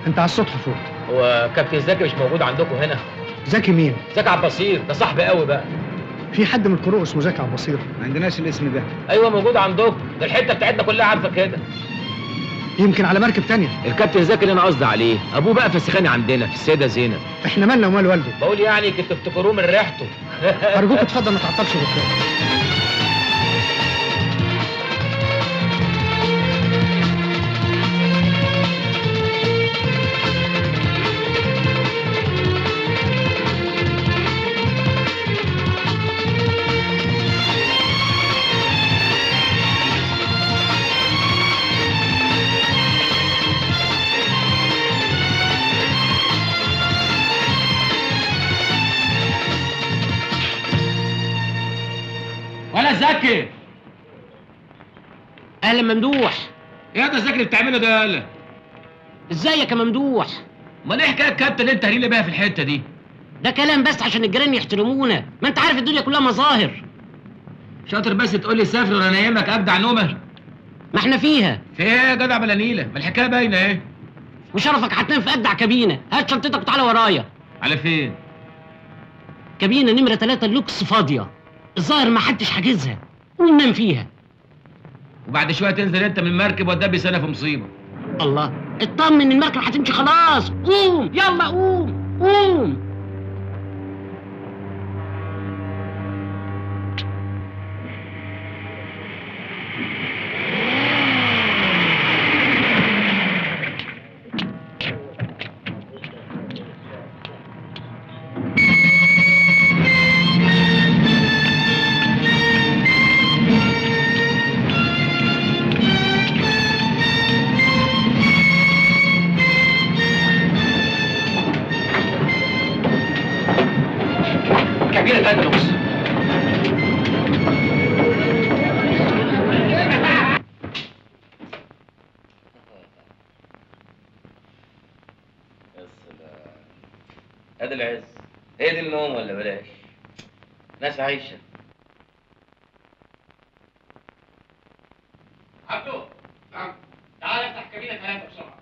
انت على السطح فوق هو كابتن زكي مش موجود عندكم هنا زكي مين زكي عبد البصير ده صاحبي قوي بقى في حد من القروء اسمه زكي عبد البصير ما عندناش الاسم ده ايوه موجود عندكم ده الحته بتاعتنا كلها عارفه كده يمكن على مركب تانية الكابتن زكي اللي انا قصدي عليه ابوه بقى فسخاني عندنا في السيده زينب احنا مالنا ومال والده بقول يعني كنت تفتكروه من ريحته ارجوك اتفضل ما تعطلش دكتور ولا زكي اهلا ممدوح ايه ده زكي اللي بتعمله ده يالا ازيك يا ممدوح امال ايه حكايه الكابتن اللي انت هريله بيها في الحته دي ده كلام بس عشان الجيران يحترمونا ما انت عارف الدنيا كلها مظاهر شاطر بس تقول لي سافر وانا نايمك ابدع نومه ما احنا فيها في ايه يا جدع بلا نيله ما الحكايه باينه ايه وشرفك هتنام في اجدع كابينه هات شنطتك وتعالى ورايا على فين كابينه نمره ثلاثة لوكس فاضيه الظاهر ما حدش حاجزها قوم نام فيها وبعد شويه تنزل انت من المركب وتدبي سنه في مصيبه الله اطمن المركب هتمشي خلاص قوم يلا قوم قوم كبيره ثلاثه لوكس يا سلام ادي العز هي دي النوم ولا بلاش ناس عايشه عبدو نعم تعال افتح كابينه ثلاثه بسرعه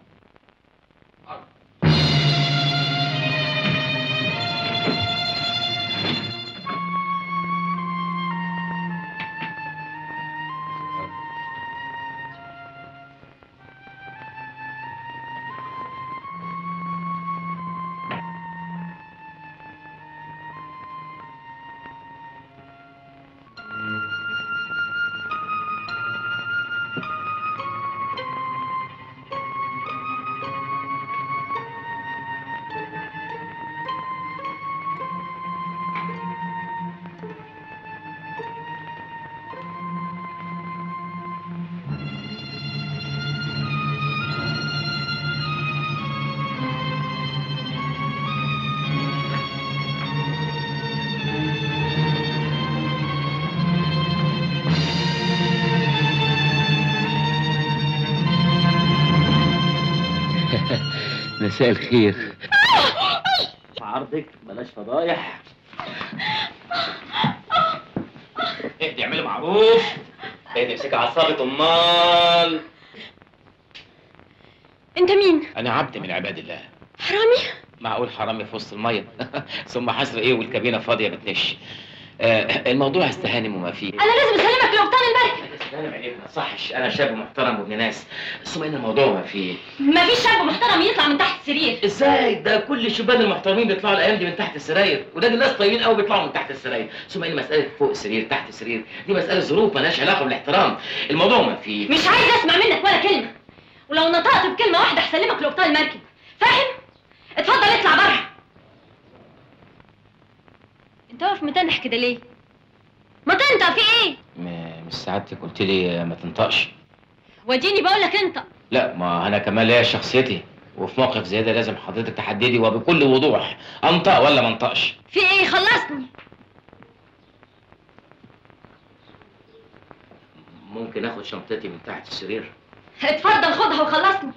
مساء الخير في عرضك بلاش فضايح اهدي اعملي معروف اهدي امسكي عصابة امال انت مين انا عبد من عباد الله حرامي معقول حرامي في وسط الميه ثم حصر ايه والكابينه فاضيه بتنش آه الموضوع استهانم وما فيه انا لازم اسلمك لقبطان المركب استهانم عليك ما صحش انا شاب محترم وابن ناس ثم ان الموضوع ما فيه مفيش شاب محترم يطلع من تحت السرير ازاي ده كل الشبان المحترمين بيطلعوا الايام دي من تحت السراير وده الناس طيبين قوي بيطلعوا من تحت السراير ثم ان مساله فوق السرير تحت السرير دي مساله ظروف مالهاش علاقه بالاحترام الموضوع ما فيه مش عايز اسمع منك ولا كلمه ولو نطقت بكلمه واحده هسلمك لقبطان المركب فاهم اتفضل اطلع بره انت واقف متنح كده ليه ما تنطق في ايه م- مش سعادتك قلت لي ما تنطقش وديني بقول لك انطق لا ما انا كمان ليا شخصيتي وفي موقف زي ده لازم حضرتك تحددي وبكل وضوح انطق ولا ما انطقش في ايه خلصني ممكن اخد شنطتي من تحت السرير اتفضل خدها وخلصني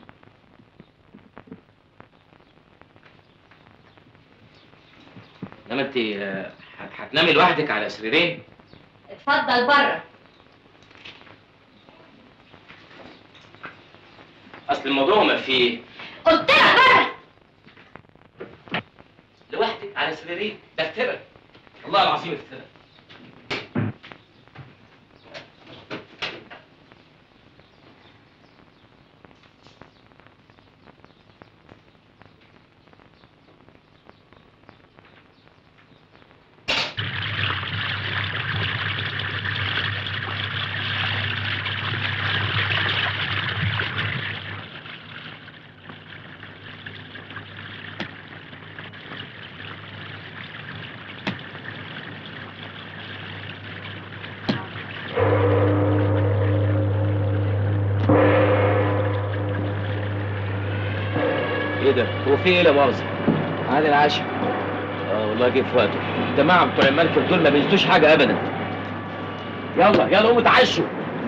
انما انت آه، هت- هتنامي لوحدك على سريرين اتفضل بره اصل الموضوع ما فيه قلت لك بره لوحدك على سريرين ده افترى الله العظيم افترى ايه ده؟ هو في ايه لا مؤاخذة؟ عادي العشاء اه والله جه في وقته الجماعة بتوع المركب دول ما بينسوش حاجة أبدا يلا يلا قوموا اتعشوا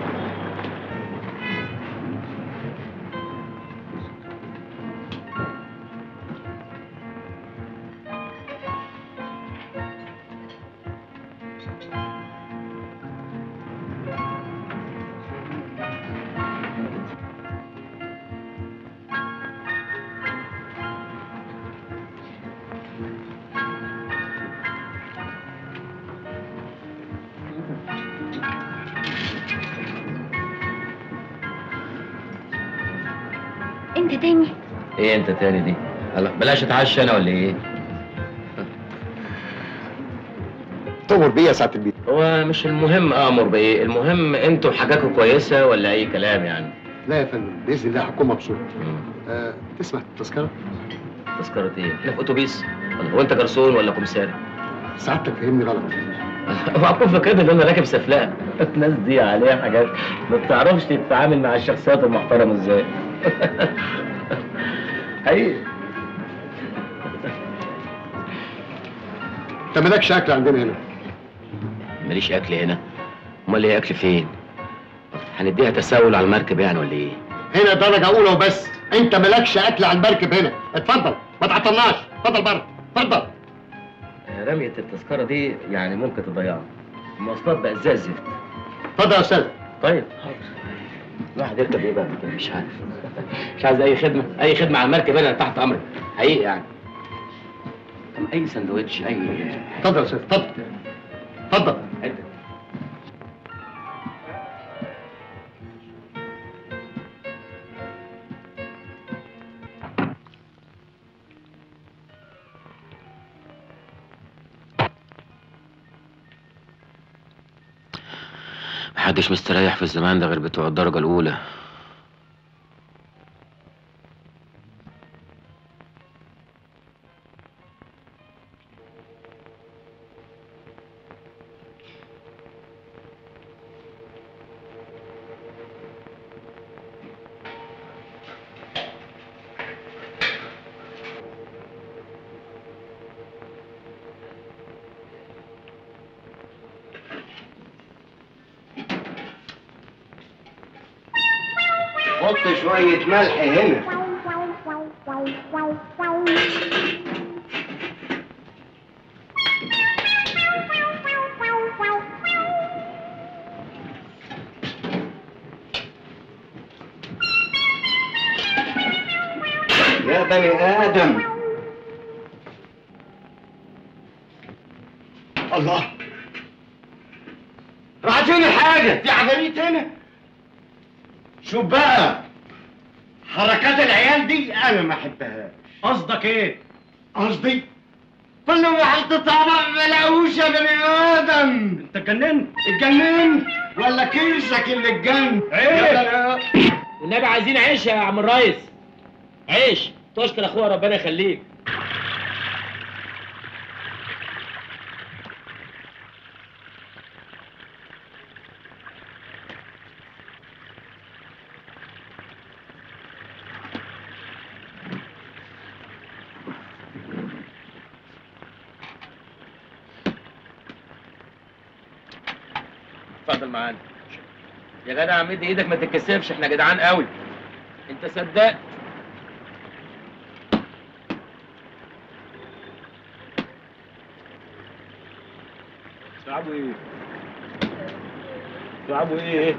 انت تاني ايه انت تاني دي؟ هلا بلاش اتعشى انا ولا ايه؟ تؤمر بيه يا سعاده البيت هو مش المهم امر بايه، المهم انتوا حاجاتكم كويسة ولا اي كلام يعني؟ لا يا فندم باذن الله هكون مبسوط مم. أه تسمع التذكره تذكرة ايه؟ احنا في اتوبيس ولا هو انت جرسون ولا كومساري؟ سعادتك فهمني غلط معقول فاكر ان انا راكب سفلاء الناس دي عليها حاجات ما بتعرفش تتعامل مع الشخصيات المحترمه ازاي حقيقي انت مالكش اكل عندنا هنا ماليش اكل هنا امال ايه اكل فين هنديها تساؤل على المركب يعني ولا ايه هنا درجه اولى وبس انت مالكش اكل على المركب هنا اتفضل ما تعطلناش اتفضل بره اتفضل رمية التذكرة دي يعني ممكن تضيعها المواصلات بقت زي الزفت اتفضل يا استاذ طيب حاضر الواحد يركب ايه بقى كده مش عارف مش عايز اي خدمه اي خدمه على المركب انا تحت امرك حقيقي يعني طب اي سندوتش اي اتفضل يا استاذ اتفضل اتفضل حته محدش مستريح في الزمان ده غير بتوع الدرجة الأولى حط شويه ملح هنا يا بني ادم الله راحت فين الحاجه في عفاريت هنا شوف بقى حركات العيال دي انا ما احبهاش قصدك ايه؟ قصدي كل ما حط طبق ما لاقوش يا بني ادم انت اتجننت اتجننت ولا كيسك اللي اتجن عيب. والنبي عايزين عيش يا عم الريس عيش تشكر اخويا ربنا يخليك اتفضل معانا يا جدع مد ايدك ما تتكسفش احنا جدعان قوي انت صدقت تلعبوا ايه؟ تلعبوا ايه؟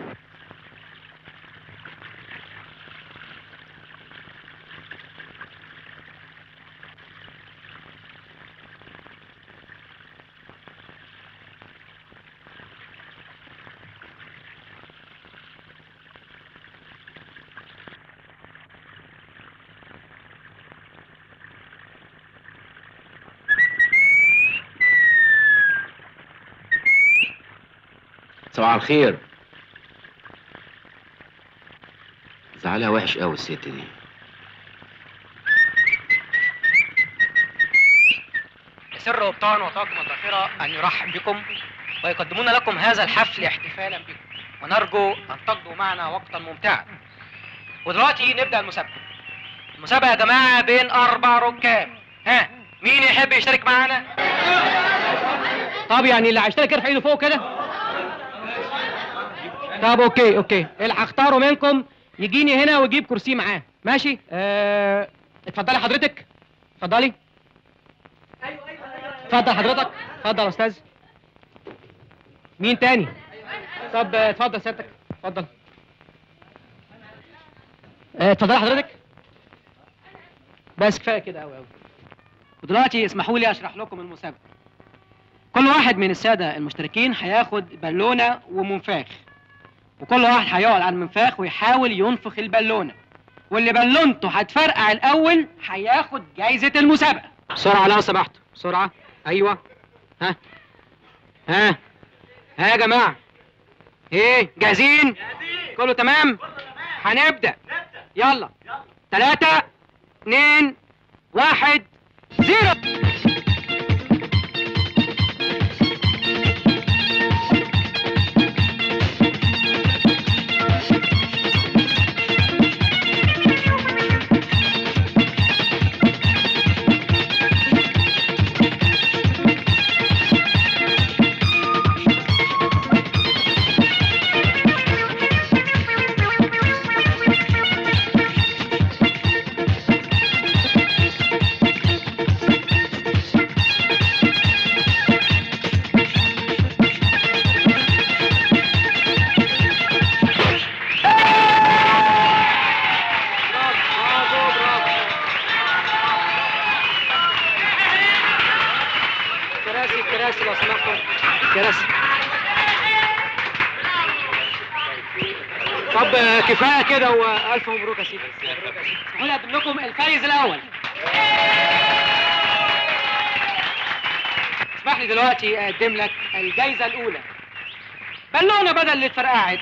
صباح الخير زعلها وحش قوي الست دي يسر أبطال وطاقم الذاكرة أن يرحب بكم ويقدمون لكم هذا الحفل احتفالا بكم ونرجو أن تقضوا معنا وقتا ممتعا ودلوقتي نبدأ المسابقة المسابقة يا جماعة بين أربع ركاب ها مين يحب يشترك معانا؟ طب يعني اللي هيشترك يرفع ايده فوق كده طب اوكي اوكي اللي هختاره منكم يجيني هنا ويجيب كرسي معاه ماشي آه... اتفضلي حضرتك اتفضلي اتفضل حضرتك اتفضل يا استاذ مين تاني طب آه، اتفضل سيادتك اتفضل آه، اتفضلي حضرتك بس كفايه كده قوي قوي ودلوقتي اسمحوا لي اشرح لكم المسابقه كل واحد من الساده المشتركين هياخد بالونه ومنفاخ وكل واحد هيقعد على المنفاخ ويحاول ينفخ البالونه واللي بالونته هتفرقع الاول هياخد جايزه المسابقه بسرعه لو سمحت بسرعه ايوه ها ها ها يا جماعه ايه جاهزين كله تمام هنبدا يلا ثلاثة اتنين واحد زيرو كراسي كراسي لو سمحتم كراسي طب آه، كفايه كده والف مبروك يا سيدي اسمحوا لي اقدم لكم الفايز الاول اسمح لي دلوقتي اقدم لك الجايزه الاولى بالونه بدل اللي اتفرقعت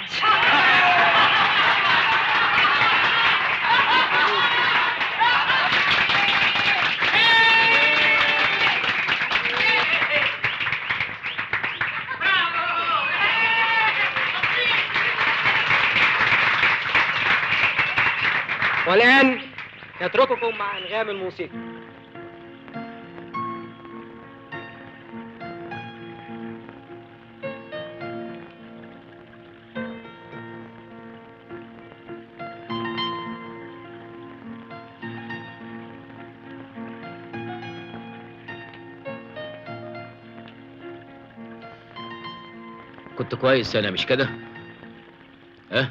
والآن يترككم مع أنغام الموسيقى كنت كويس انا مش كده ها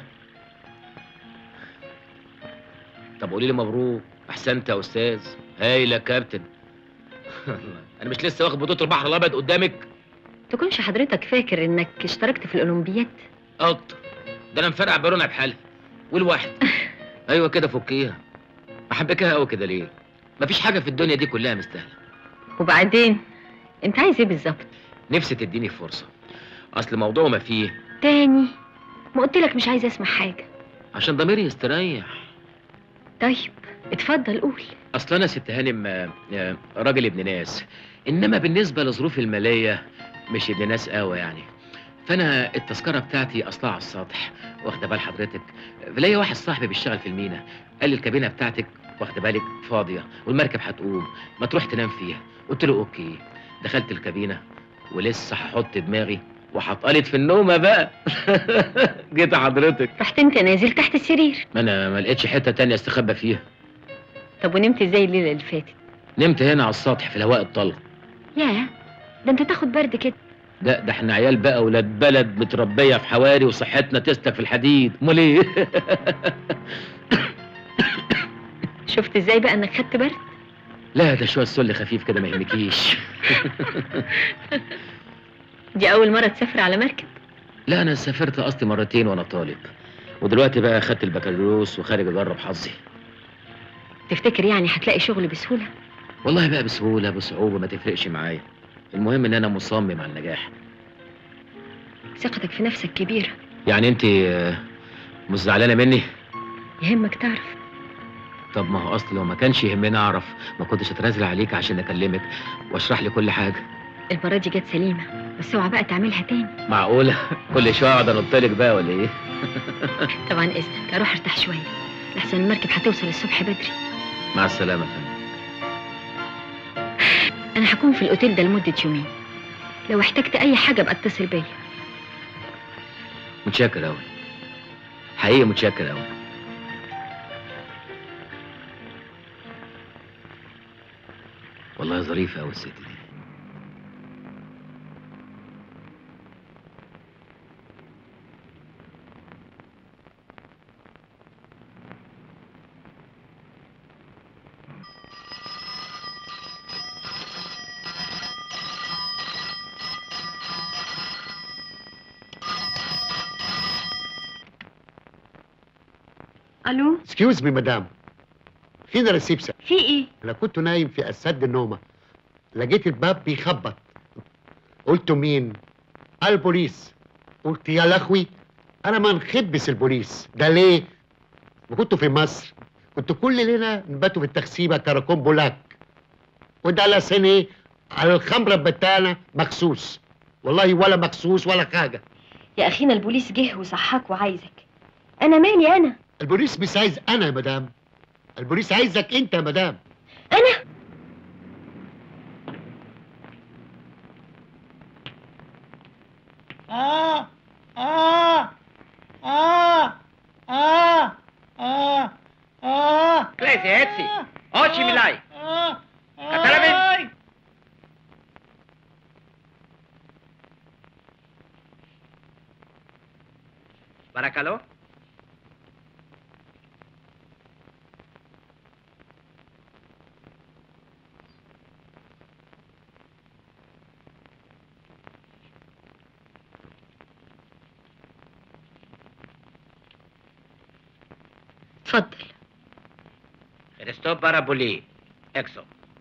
طب قولي لي مبروك احسنت يا استاذ هايل يا كابتن انا مش لسه واخد بطوله البحر الابيض قدامك تكونش حضرتك فاكر انك اشتركت في الاولمبياد اكتر ده انا مفرقع بالونه بحالها والواحد ايوه كده فكيها محبكها قوي كده ليه مفيش حاجه في الدنيا دي كلها مستاهله وبعدين انت عايز ايه بالظبط نفسي تديني فرصه اصل موضوع ما فيه تاني ما قلت لك مش عايز اسمع حاجه عشان ضميري يستريح طيب اتفضل قول اصل انا ست هانم آه، آه، راجل ابن ناس انما بالنسبه لظروف الماليه مش ابن ناس قوي يعني فانا التذكره بتاعتي اصلها على السطح واخده بال حضرتك فلاقي واحد صاحبي بيشتغل في المينا قال لي الكابينه بتاعتك واخده بالك فاضيه والمركب هتقوم ما تروح تنام فيها قلت له اوكي دخلت الكابينه ولسه هحط دماغي وهتقلط في النومه بقى جيت حضرتك رحت انت نازل تحت السرير ما انا ما لقيتش حته تانية استخبى فيها طب ونمت ازاي الليله اللي فاتت نمت هنا على السطح في الهواء الطلق ياه ده انت تاخد برد كده لا ده احنا عيال بقى ولاد بلد متربيه في حواري وصحتنا تسلك في الحديد امال ايه شفت ازاي بقى انك خدت برد لا ده شويه سل خفيف كده ما يهمكيش دي اول مره تسافر على مركب لا انا سافرت اصلي مرتين وانا طالب ودلوقتي بقى خدت البكالوريوس وخارج اجرب حظي تفتكر يعني هتلاقي شغل بسهوله والله بقى بسهوله بصعوبه ما تفرقش معايا المهم ان انا مصمم على النجاح ثقتك في نفسك كبيرة يعني انت آه، مش زعلانه مني يهمك تعرف طب ما هو اصل لو ما كانش يهمني اعرف ما كنتش اتنازل عليك عشان اكلمك واشرح لي كل حاجه المرة دي جت سليمة بس اوعى بقى تعملها تاني معقوله كل شويه اقعد انطلق بقى ولا ايه طبعا اذنك اروح ارتاح شوية لحسن المركب هتوصل الصبح بدري مع السلامه يا فندم انا هكون في الاوتيل ده لمدة يومين لو احتجت اي حاجة ابقى اتصل بيا متشكر قوي حقيقي متشكر قوي والله ظريفه قوي الست دي الو اكسكيوز مي مدام فين الريسبشن في ايه انا كنت نايم في اسد النومه لقيت الباب بيخبط قلت مين البوليس قلت يا لخوي انا ما نخبس البوليس ده ليه وكنت في مصر كنت كل ليله نباتوا في التخسيبه كراكون بولاك وده لا سنه على الخمره بتاعنا مخصوص والله ولا مخصوص ولا حاجه يا اخينا البوليس جه وصحاك وعايزك انا مالي انا البوليس مش عايز انا يا مدام البوليس عايزك انت يا مدام انا Clase, Etsy. Ochi Milai. Katalabin. Barakalo. اتفضل Resto para Buli. Exo.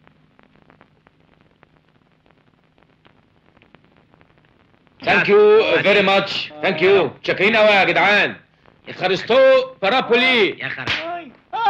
ثانك يو فيري ماتش ثانك يو شاكرين قوي يا جدعان خرستو بارابولي يا خرا.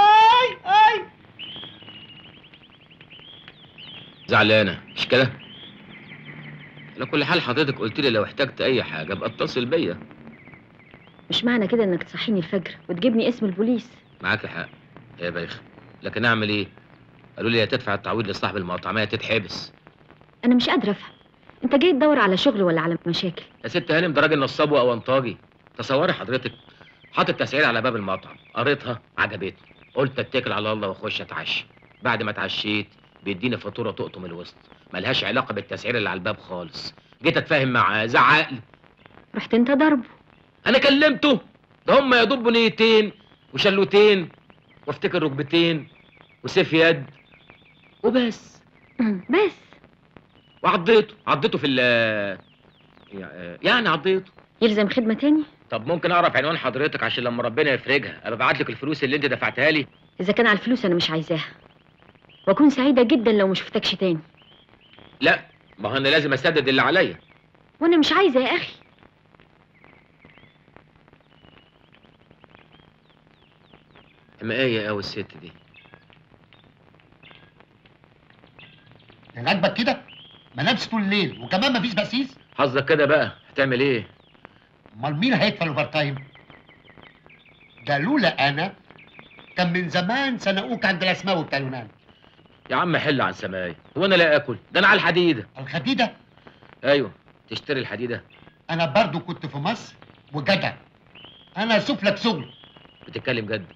زعلانه مش كده على كل حال حضرتك قلت لي لو احتجت اي حاجه ابقى اتصل بيا مش معنى كده انك تصحيني الفجر وتجيبني اسم البوليس معاك حق يا بايخ لكن اعمل ايه قالوا لي يا تدفع التعويض لصاحب المطعميه يا تتحبس انا مش قادره افهم انت جاي تدور على شغل ولا على مشاكل يا ست هانم ده راجل نصاب واونطاجي تصوري حضرتك حاطط تسعير على باب المطعم قريتها عجبتني قلت اتكل على الله واخش اتعشى بعد ما اتعشيت بيديني فاتوره تقطم الوسط ملهاش علاقه بالتسعير اللي على الباب خالص جيت اتفاهم معاه زعق لي رحت انت ضربه انا كلمته ده هم يا دوب نيتين وشلوتين وافتكر ركبتين وسيف يد وبس بس وعضيته عضيته في ال يعني عضيته يلزم خدمه تاني طب ممكن اعرف عنوان حضرتك عشان لما ربنا يفرجها ابقى ابعت لك الفلوس اللي انت دفعتها لي اذا كان على الفلوس انا مش عايزاها واكون سعيده جدا لو ما شفتكش تاني لا ما هو انا لازم اسدد اللي عليا وانا مش عايزه يا اخي اما ايه قوي الست دي عاجبك كده ما نامش طول الليل وكمان ما فيش بقسيس حظك كده بقى هتعمل ايه امال مين هيدفع الاوفر تايم ده لولا انا كان من زمان سنقوك عند الاسماء بتاع اليونان يا عم حل عن سماي هو انا لا اكل ده انا على الحديده الخديده ايوه تشتري الحديده انا برضو كنت في مصر وجدع انا اشوف لك شغل بتتكلم جد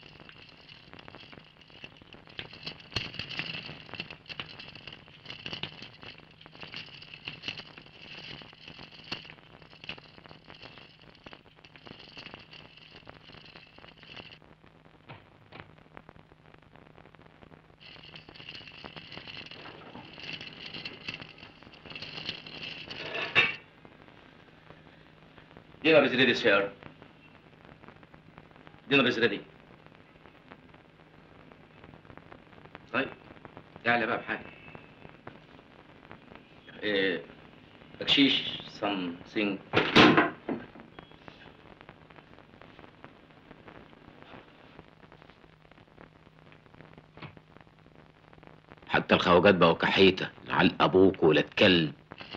Dinner is ready, sir. Dinner is ready. طيب تعالى بقى بحاجه Eh, بكشيش something حتى الخواجات بقوا كحيته لعل ابوك ولا كلب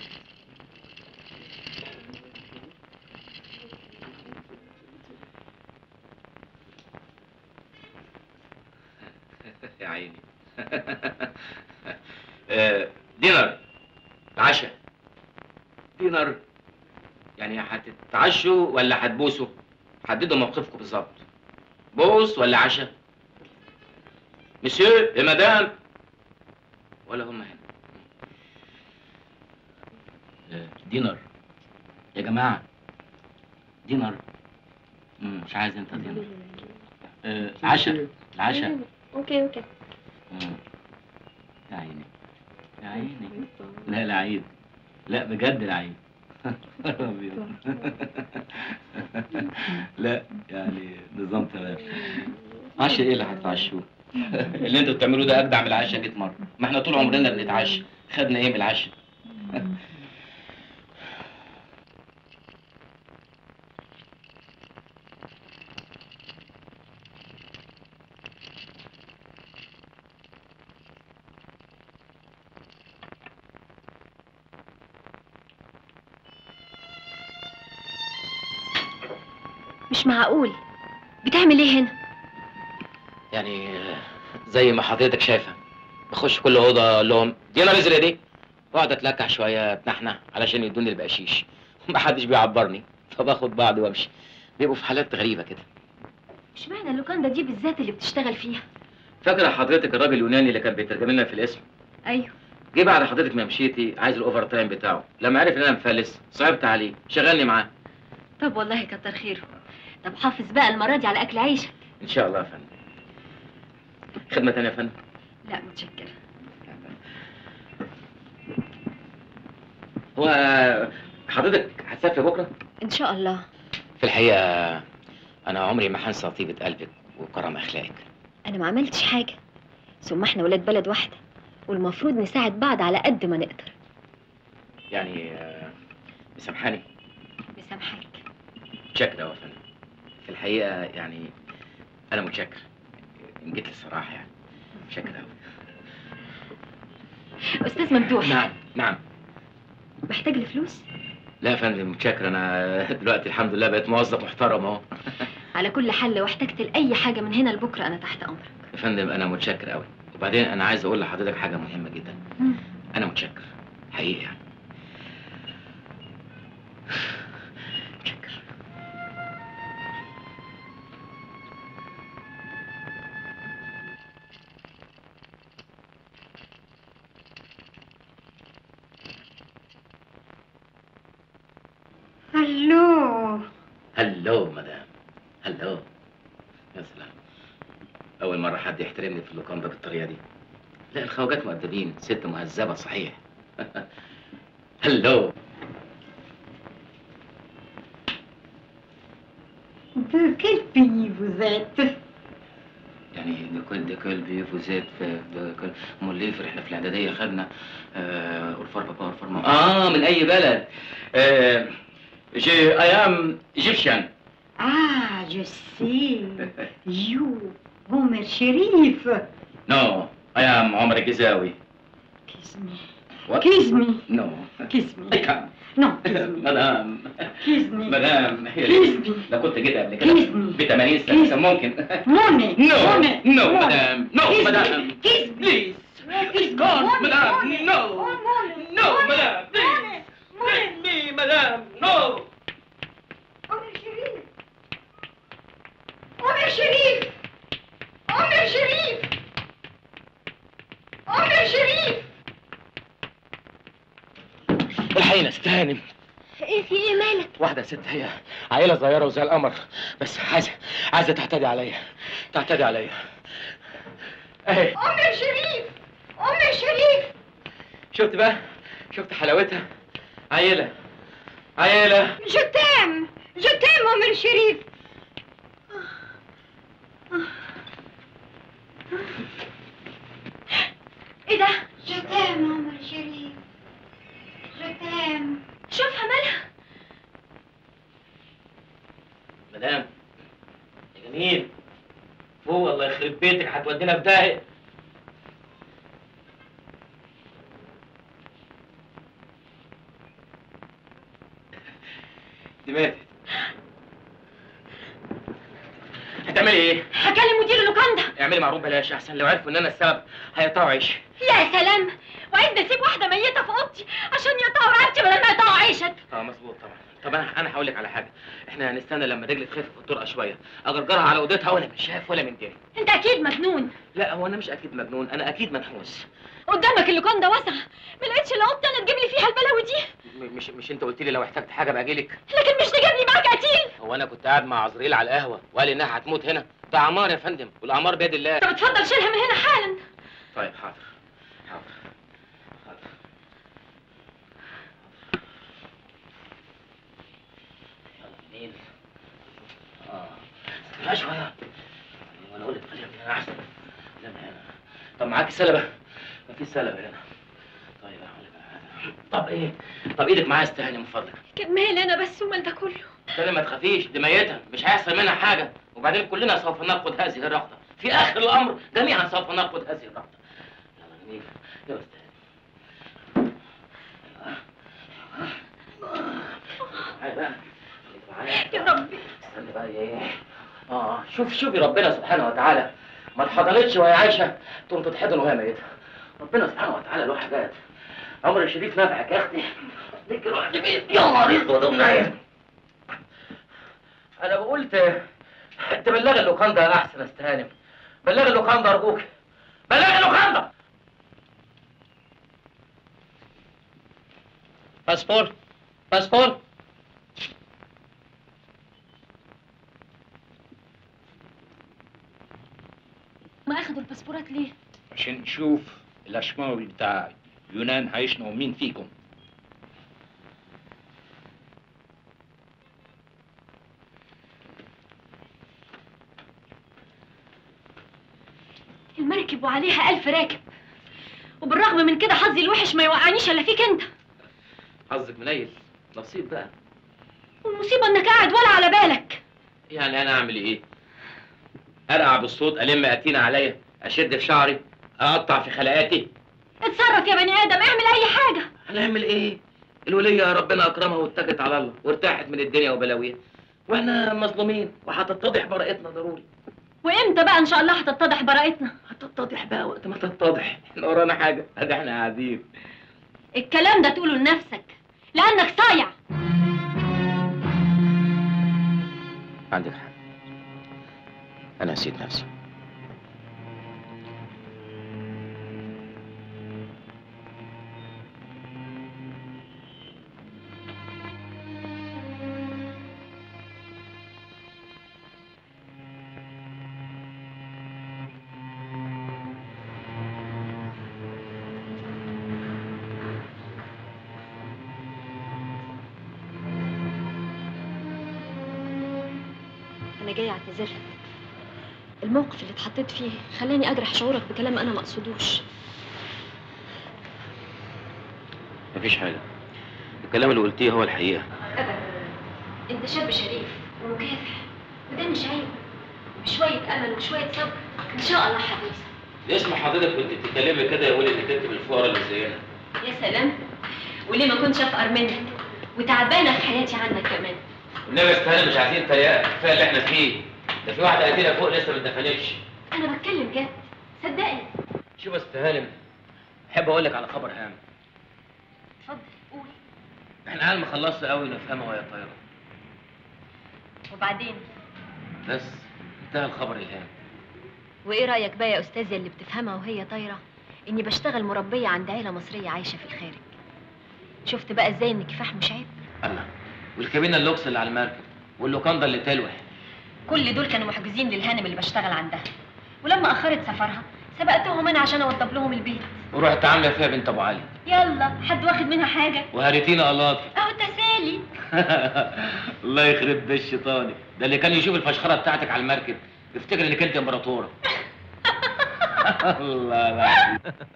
يا عيني آه، دينر عشاء دينر يعني هتتعشوا ولا هتبوسوا حددوا موقفكم بالظبط بوس ولا عشاء مسيو يا مدام ولا هم هنا آه، دينر يا جماعة دينر مم، مش عايز انت دينر آه، عشاء العشاء اوكي اوكي مم. يا عيني يا عيني لا العيد لا بجد العيد أبيض. لا يعني نظام تمام عشاء ايه اللي هتتعشوه؟ اللي انتوا بتعملوه ده اجدع من العشاء 100 مره ما احنا طول عمرنا بنتعشى خدنا ايه من العشاء؟ مش معقول بتعمل ايه هنا يعني آه، زي ما حضرتك شايفه بخش كل اوضه اقول لهم دي انا نزل دي واقعد اتلكع شويه بنحنح علشان يدوني البقشيش ما حدش بيعبرني فباخد بعضي وامشي بيبقوا في حالات غريبه كده اشمعنى اللوكاندا دي بالذات اللي بتشتغل فيها فاكره حضرتك الراجل اليوناني اللي كان بيترجم لنا في الاسم ايوه جه بعد حضرتك ما مشيتي عايز الاوفر تايم بتاعه لما عرف ان انا مفلس صعبت عليه شغلني معاه طب والله كتر خيره طب حافظ بقى المره دي على اكل عيشك ان شاء الله يا فندم خدمه تانية يا فندم لا متشكره هو حضرتك هتسافر بكره ان شاء الله في الحقيقه انا عمري ما هنسى طيبه قلبك وكرم اخلاقك انا ما عملتش حاجه ثم احنا ولاد بلد واحده والمفروض نساعد بعض على قد ما نقدر يعني آه، مسامحاني مسامحاك متشكر أوي يا فندم في الحقيقه يعني انا متشكر ان جيت للصراحه يعني متشكر قوي استاذ ممدوح نعم نعم محتاج لفلوس لا يا فندم متشكر انا دلوقتي الحمد لله بقيت موظف محترم اهو على كل حال لو احتجت لاي حاجه من هنا لبكره انا تحت امرك يا فندم انا متشكر قوي وبعدين انا عايز اقول لحضرتك حاجه مهمه جدا مم. انا متشكر حقيقي يعني متشكر هلو هلو مدام هلو يا سلام اول مره حد يحترمني في اللوكاندا بالطريقه دي لا الخواجات مؤدبين ست مهذبه صحيح هلو De quel pays vous êtes يعني ده كل ده كل بيف وزيت في ده كل امال ليه في احنا في الاعداديه خدنا آه اورفار بابا اورفار ماما اه من اي بلد آه جي اي ام ايجيبشن Ah, je sais. You, Homer Sherif. نو اي ام عمر الجزاوي Kiss me. What? Kiss me. نو Kiss me. اي كان Non, kiss me. مدام Kiss me. مدام هي Kiss دي. me. لو كنت جيت قبل كده Kiss me. ب 80 سنه Kiss. كان ممكن Money. نو Money. نو Money. مدام نو Kiss me. مدام Kiss me. بليز Kiss me. God, Money. madame, Money. no. Oh, money. No, Money. madame, please. Money. Let me مدام نو Homer Sherif. Homer Sherif. Homer Sherif. Homer Sherif. الحقيقة استهانم ايه في ايه مالك واحدة ست هي عيلة صغيرة وزي القمر بس عايزة عايزة تعتدي عليا تعتدي عليا اهي Homer Sherif. Homer Sherif. شفت بقى شفت حلاوتها عيلة عيلة Je t'aime. Je t'aime, Homer Sherif. ايه ده Je t'aime, Homer Sherif. Je t'aime. شوفها مالها مدام يا جميل فوق الله يخرب بيتك هتودينا في داهية دي ماتت هتعملي ايه؟ هكلم مدير اللوكاندا اعملي معروف بلاش احسن لو عرفوا ان انا السبب هيقطعوا عيش يا سلام وعيد اسيب واحده ميته في اوضتي عشان يقطعوا رقبتي بدل ما يقطعوا عيشك اه مظبوط طبعا طب انا انا هقول لك على حاجه احنا هنستنى لما رجلي تخف في الطرقه شويه اجرجرها على اوضتها ولا مش شايف ولا من داري انت اكيد مجنون لا هو انا مش اكيد مجنون انا اكيد منحوس قدامك اللوكاندا واسعه ما لقيتش الا اوضتي انا تجيب لي فيها البلاوي دي م- مش مش انت قلت لي لو احتجت حاجه باجي لك لكن مش تجيب لي معاك قتيل هو انا كنت قاعد مع عزريل على القهوه وقال انها هتموت هنا ده عمار يا فندم والاعمار بيد الله طب اتفضل شيلها من هنا حالا طيب حاضر حاضر حاضر يلا يمين اه لا شويه وانا اقول لك خليها من هنا احسن خليها من هنا طب معاكي سلبه مفيش سلبه هنا طيب هقول لك على حاجة. طب ايه طب ايدك معايا استهاني من فضلك كان مالي انا بس ومال ده كله تاني ما تخافيش دي ميتة مش هيحصل منها حاجة وبعدين كلنا سوف نرقد هذه الرقدة في آخر الأمر جميعا سوف نرقد هذه الرقدة يلا جميل يلا استاذ هاي بقى خليك معايا. يا ربي استنى بقى ايه اه شوف شوفي ربنا سبحانه وتعالى ما اتحضنتش وهي عايشة تقوم تتحضن وهي ميتة ربنا سبحانه وتعالى له حاجات عمر الشريف نافعك يا اختي ليك روح لبيت يا مريض ودوم نايم انا قلت تبلغ اللوكاندا احسن استهانم بلغ اللوكاندا ارجوك بلغ اللوكاندا باسبور باسبور ما اخدوا الباسبورات ليه عشان نشوف الاشماوي بتاع يونان هيشنقوا مين فيكم المركب وعليها ألف راكب وبالرغم من كده حظي الوحش ما يوقعنيش الا فيك انت حظك منيل نصيب بقى والمصيبه انك قاعد ولا على بالك يعني انا اعمل ايه ارقع بالصوت الم اتينا عليا اشد في شعري اقطع في خلقاتي اتصرف يا بني ادم اعمل اي حاجه هنعمل ايه الولية ربنا اكرمها واتكت على الله وارتاحت من الدنيا وبلاويها واحنا مظلومين وهتتضح براءتنا ضروري وامتى بقى ان شاء الله هتتضح براءتنا هتتضح بقى وقت ما تتضح احنا ورانا حاجه ادي احنا قاعدين الكلام ده تقوله لنفسك لانك صايع عندك حق انا نسيت نفسي انا جاي اعتذر لك الموقف اللي اتحطيت فيه خلاني اجرح شعورك بكلام انا ما اقصدوش مفيش حاجه الكلام اللي قلتيه هو الحقيقه ابدا انت شاب شريف ومكافح وده مش عيب بشويه امل وشويه صبر ان شاء الله هتوصل اسم حضرتك كنت بتتكلمي كده يا ولد تكتب الفقراء اللي زينا يا سلام وليه ما كنتش افقر منك وتعبانه في حياتي عنك كمان انما استهانة مش عايزين تريقه كفايه اللي احنا فيه ده في واحده قتيله فوق لسه ما اتدفنتش انا بتكلم جد صدقني شوف يا استهانم احب اقول لك على خبر هام اتفضل قول احنا عيال مخلصة قوي نفهمها وهي طايره وبعدين بس انتهى الخبر الهام وايه رايك بقى يا استاذه اللي بتفهمها وهي طايره اني بشتغل مربيه عند عيله مصريه عايشه في الخارج شفت بقى ازاي ان الكفاح مش عيب الله والكابينه اللوكس اللي على المركب واللوكاندا اللي تلوح كل دول كانوا محجوزين للهانم اللي بشتغل عندها ولما اخرت سفرها سبقتهم انا عشان اوضب لهم البيت ورحت عامله فيها بنت ابو علي يلا حد واخد منها حاجه وهريتينا قلاطي اهو تسالي الله يخرب بيت شيطاني ده اللي كان يشوف الفشخره بتاعتك على المركب يفتكر انك انت امبراطوره الله العظيم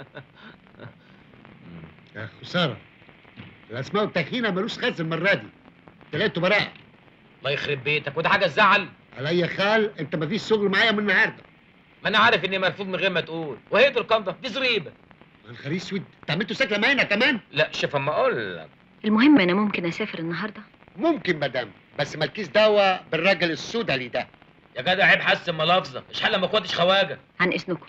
يا خساره الاسماء والتخينه ملوش خاز المره دي طلعتوا براءه الله يخرب بيتك وده حاجه تزعل على اي خال انت مفيش شغل معايا من النهارده ما انا عارف اني مرفوض من غير ما تقول وهي دي القنده دي زريبه الخريج اسود انت عملتوا سكله معانا كمان لا شوف اما اقول لك المهم انا ممكن اسافر النهارده ممكن مدام بس مالكيش دعوه بالراجل السودالي ده يا جدع عيب حسن ملافظه مش حل ما كنتش خواجه عن اذنكم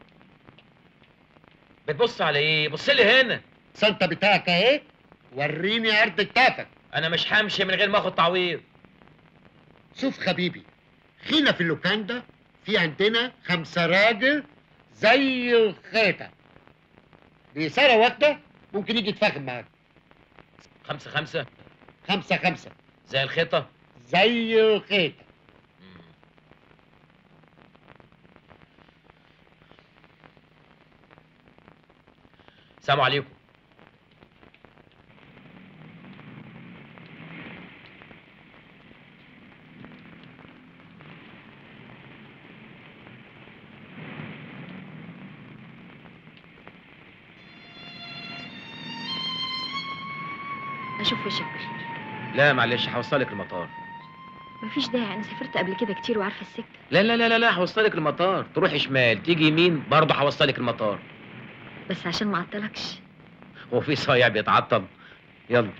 بتبص على ايه بص لي هنا السنطه بتاعك اهي وريني عرض كتافك انا مش همشي من غير ما اخد تعويض شوف حبيبي هنا في اللوكاندا في عندنا خمسة راجل زي الخيطة بإثارة واحدة ممكن يجي يتفاهم معاك خمسة خمسة خمسة خمسة زي الخيطة زي الخيطة السلام عليكم اشوف وشك بخير لا معلش هوصلك المطار مفيش داعي انا سافرت قبل كده كتير وعارفه السكه لا لا لا لا لا هوصلك المطار تروحي شمال تيجي يمين برضه هوصلك المطار بس عشان ما اعطلكش هو في صايع بيتعطل يلا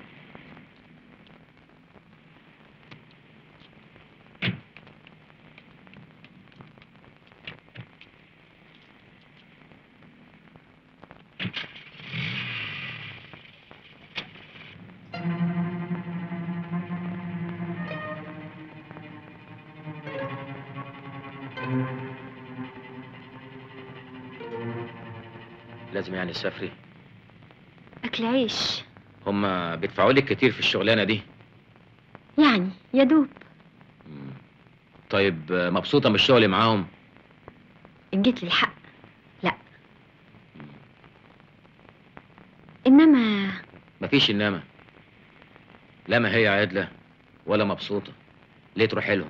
لازم يعني تسافري اكل عيش هما بيدفعوا لك كتير في الشغلانه دي يعني يا دوب مم. طيب آه، مبسوطه من الشغل معاهم ان جيت لي الحق لا انما مفيش انما لا ما هي عادله ولا مبسوطه ليه تروحي لهم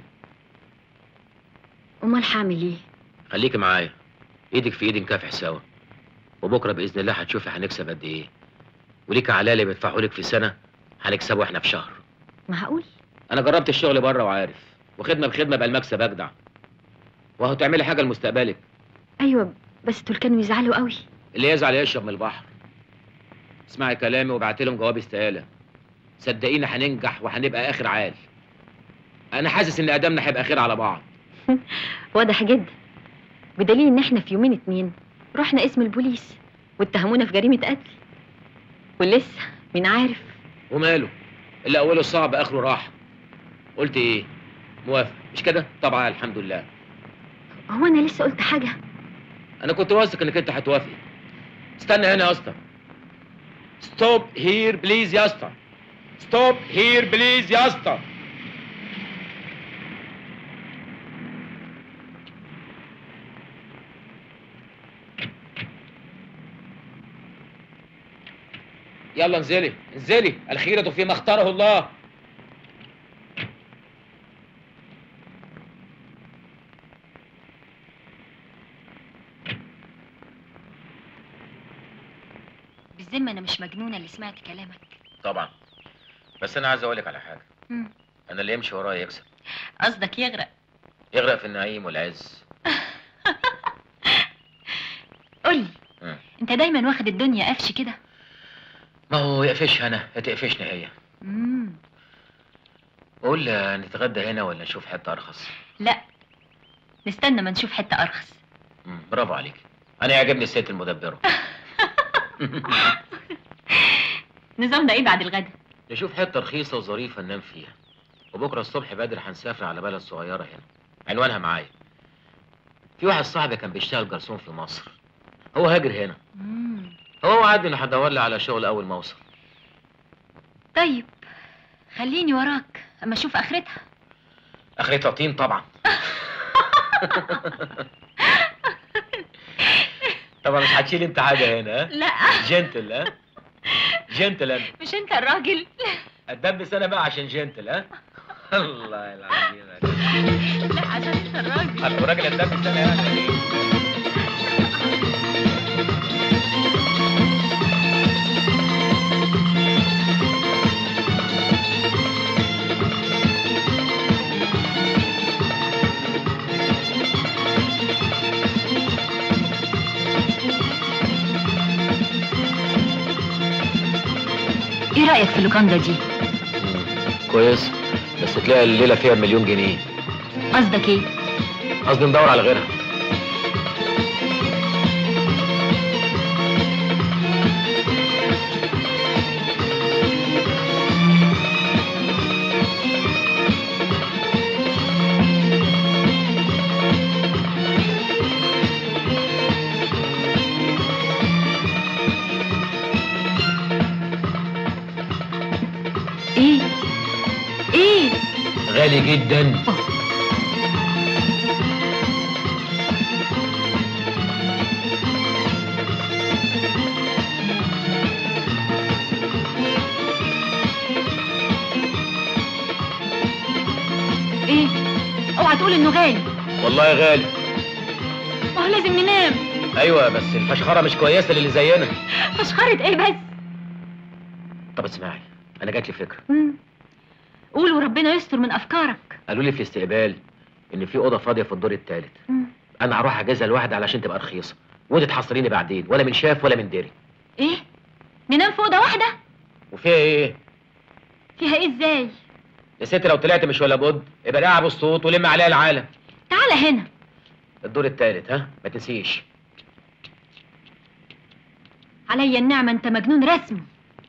امال هعمل ايه خليكي معايا ايدك في ايد نكافح سوا وبكره باذن الله هتشوفي هنكسب قد ايه وليك على اللي بيدفعوا لك في سنه هنكسبه احنا في شهر معقول انا جربت الشغل بره وعارف وخدمه بخدمه بقى المكسب اجدع وهو تعملي حاجه لمستقبلك ايوه بس دول كانوا يزعلوا قوي اللي يزعل يشرب من البحر اسمعي كلامي وابعتي لهم جواب استقاله صدقيني هننجح وهنبقى اخر عال انا حاسس ان ادمنا هيبقى خير على بعض واضح جدا بدليل ان احنا في يومين اتنين رحنا اسم البوليس واتهمونا في جريمه قتل ولسه مين عارف وماله اللي اوله صعب اخره راحه قلت ايه موافق مش كده طبعا الحمد لله هو انا لسه قلت حاجه انا كنت واثق انك انت هتوافق استنى هنا يا اسطى ستوب هير بليز يا اسطى ستوب هير بليز يا اسطى يلا انزلي انزلي الخيرة فيما اختاره الله بالذمه انا مش مجنونه اللي سمعت كلامك طبعا بس انا عايز اقولك على حاجه مم. انا اللي يمشي ورايا يكسب قصدك يغرق يغرق في النعيم والعز قولي مم. انت دايما واخد الدنيا قفش كده ما هو يقفشها انا يا تقفشني هي مم. قول نتغدى هنا ولا نشوف حته ارخص لا نستنى ما نشوف حته ارخص مم. برافو عليك انا يعجبني الست المدبره نظامنا ايه بعد الغدا نشوف حته رخيصه وظريفه ننام فيها وبكره الصبح بدري هنسافر على بلد صغيره هنا عنوانها معايا في واحد صاحبي كان بيشتغل جرسون في مصر هو هاجر هنا مم. هو وعدني انه هدور لي على شغل اول ما اوصل طيب خليني وراك اما اشوف اخرتها اخرتها طين طبعا طبعا مش هتشيل انت حاجه هنا ها لا جنتل ها جنتل انا مش انت الراجل اتدبس انا بقى عشان جنتل ها الله العظيم لا عشان انت الراجل انا راجل اتدبس انا يعني ايه رايك في اللوكاندا دي كويس بس تلاقي الليله فيها مليون جنيه قصدك ايه قصدي ندور على غيرها ايه ايه غالي جدا ايه اوعى تقول انه غالي والله غالي ما هو لازم ننام ايوه بس الفشخره مش كويسه للي زينا فشخرة ايه بس طب اسمعي انا جات لي فكره مم. قول وربنا يستر من افكارك قالوا لي في الاستقبال ان في اوضه فاضيه في الدور الثالث مم. انا هروح اجازها لوحدي علشان تبقى رخيصه وانت تحصليني بعدين ولا من شاف ولا من دري ايه ننام في اوضه واحده وفيها ايه فيها ايه ازاي يا ست لو طلعت مش ولا بد يبقى لعب الصوت ولم عليها العالم تعالى هنا الدور الثالث ها ما تنسيش عليا النعمه انت مجنون رسمي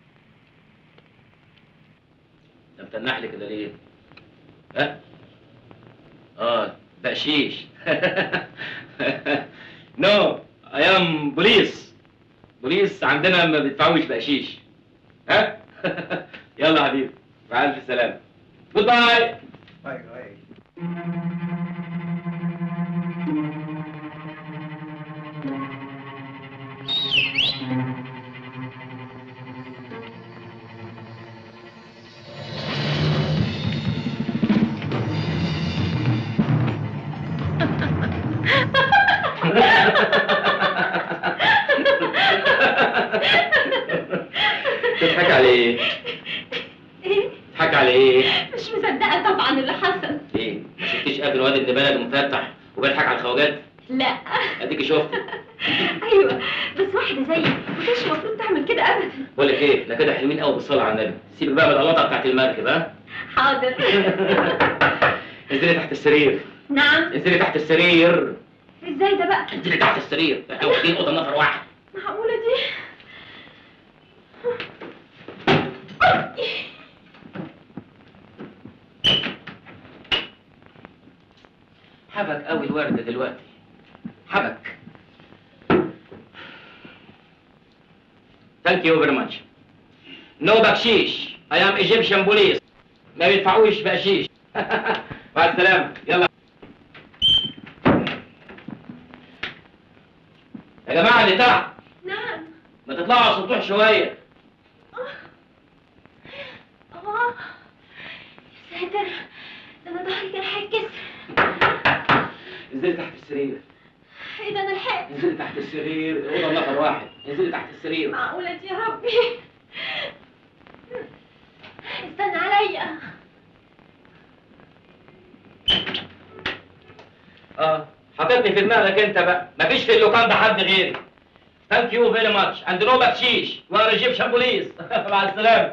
انت متنح لي كده ليه ها اه بقشيش نو اي ام بوليس بوليس عندنا ما بيدفعوش بقشيش ها يلا يا حبيبي مع الف سلامه جود باي تضحك على ايه؟ ايه تضحك على ايه؟ مش مصدقه طبعا اللي حصل ايه؟ ما شفتيش قبل الواد ابن بلد مفتح وبيضحك على الخواجات؟ لا اديكي شفت ايوه بس واحده زيي ما كانش المفروض تعمل كده ابدا بقول لك ايه؟ احنا كده حلوين قوي بالصلاه على النبي سيبك بقى من القلاطه بتاعت المركب ها؟ حاضر انزلي تحت السرير نعم انزلي تحت السرير ازاي ده بقى انزلي تحت السرير احنا واخدين اوضه نفر واحد معقوله دي حبك قوي الورد دلوقتي حبك ثانك يو فيري ماتش نو بكشيش اي ام ايجيبشن بوليس ما بيدفعوش بقشيش مع السلامه يلا يا جماعه اللي تحت نعم ما تطلعوا على السطوح شويه اه يا ساتر ده انا ظهري كان هيتكسر انزلي تحت السرير ايه ده انا لحقت انزلي تحت السرير الاوضه نفر واحد انزلي تحت السرير معقوله دي يا ربي استنى عليا اه حطيتني في دماغك انت بقى مفيش في اللوكان ده حد غيري ثانك يو فيري ماتش اند نو بكشيش وانا ايجيبشن بوليس مع السلامه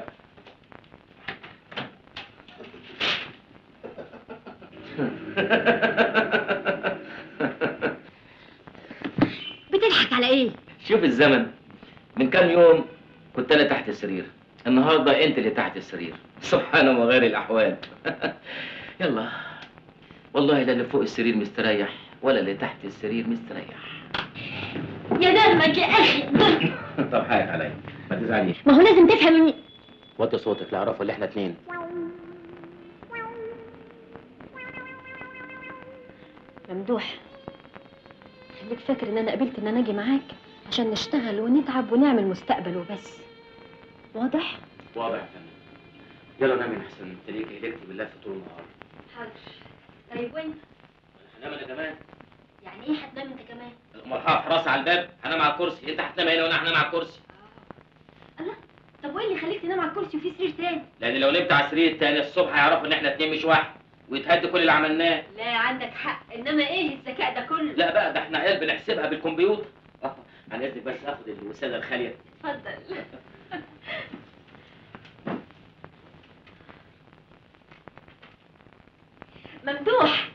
بتضحك على ايه شوف الزمن من كام يوم كنت انا تحت السرير النهارده انت اللي تحت السرير سبحان وغير الاحوال يلا والله لا اللي فوق السرير مستريح ولا اللي تحت السرير مستريح يا دمك يا اخي طب حقك عليا ما تزعليش ما هو لازم تفهم اني وطي صوتك لا اعرفوا اللي احنا اتنين ممدوح خليك فاكر ان انا قبلت ان انا اجي معاك عشان نشتغل ونتعب ونعمل مستقبل وبس واضح واضح يا فندم يلا نام احسن تلاقيك هلكت بالله طول النهار حاضر طيب وانت هنام انا كمان يعني ايه هتنام انت كمان امال هقف راسي على الباب هنام على الكرسي انت هتنام هنا وانا هنام على الكرسي الله طب وايه اللي خليك تنام على الكرسي وفي سرير تاني لان لو نمت على السرير التاني الصبح هيعرفوا ان احنا اتنين مش واحد ويتهد كل اللي عملناه لا عندك حق انما ايه الذكاء ده كله لا بقى ده احنا عيال بنحسبها بالكمبيوتر آه، انا اذنك بس اخد الوساده الخاليه اتفضل ممدوح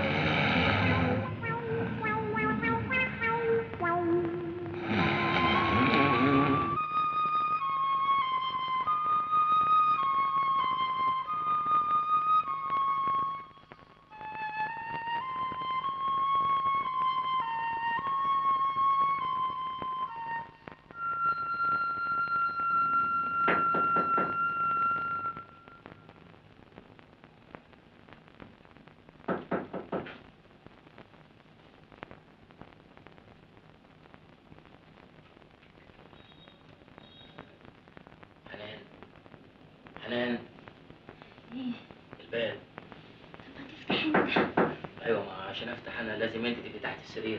حنان حنان ايه الباب طب ما تفتح انت ايوه ما عشان افتح انا لازم انت تبقي تحت السرير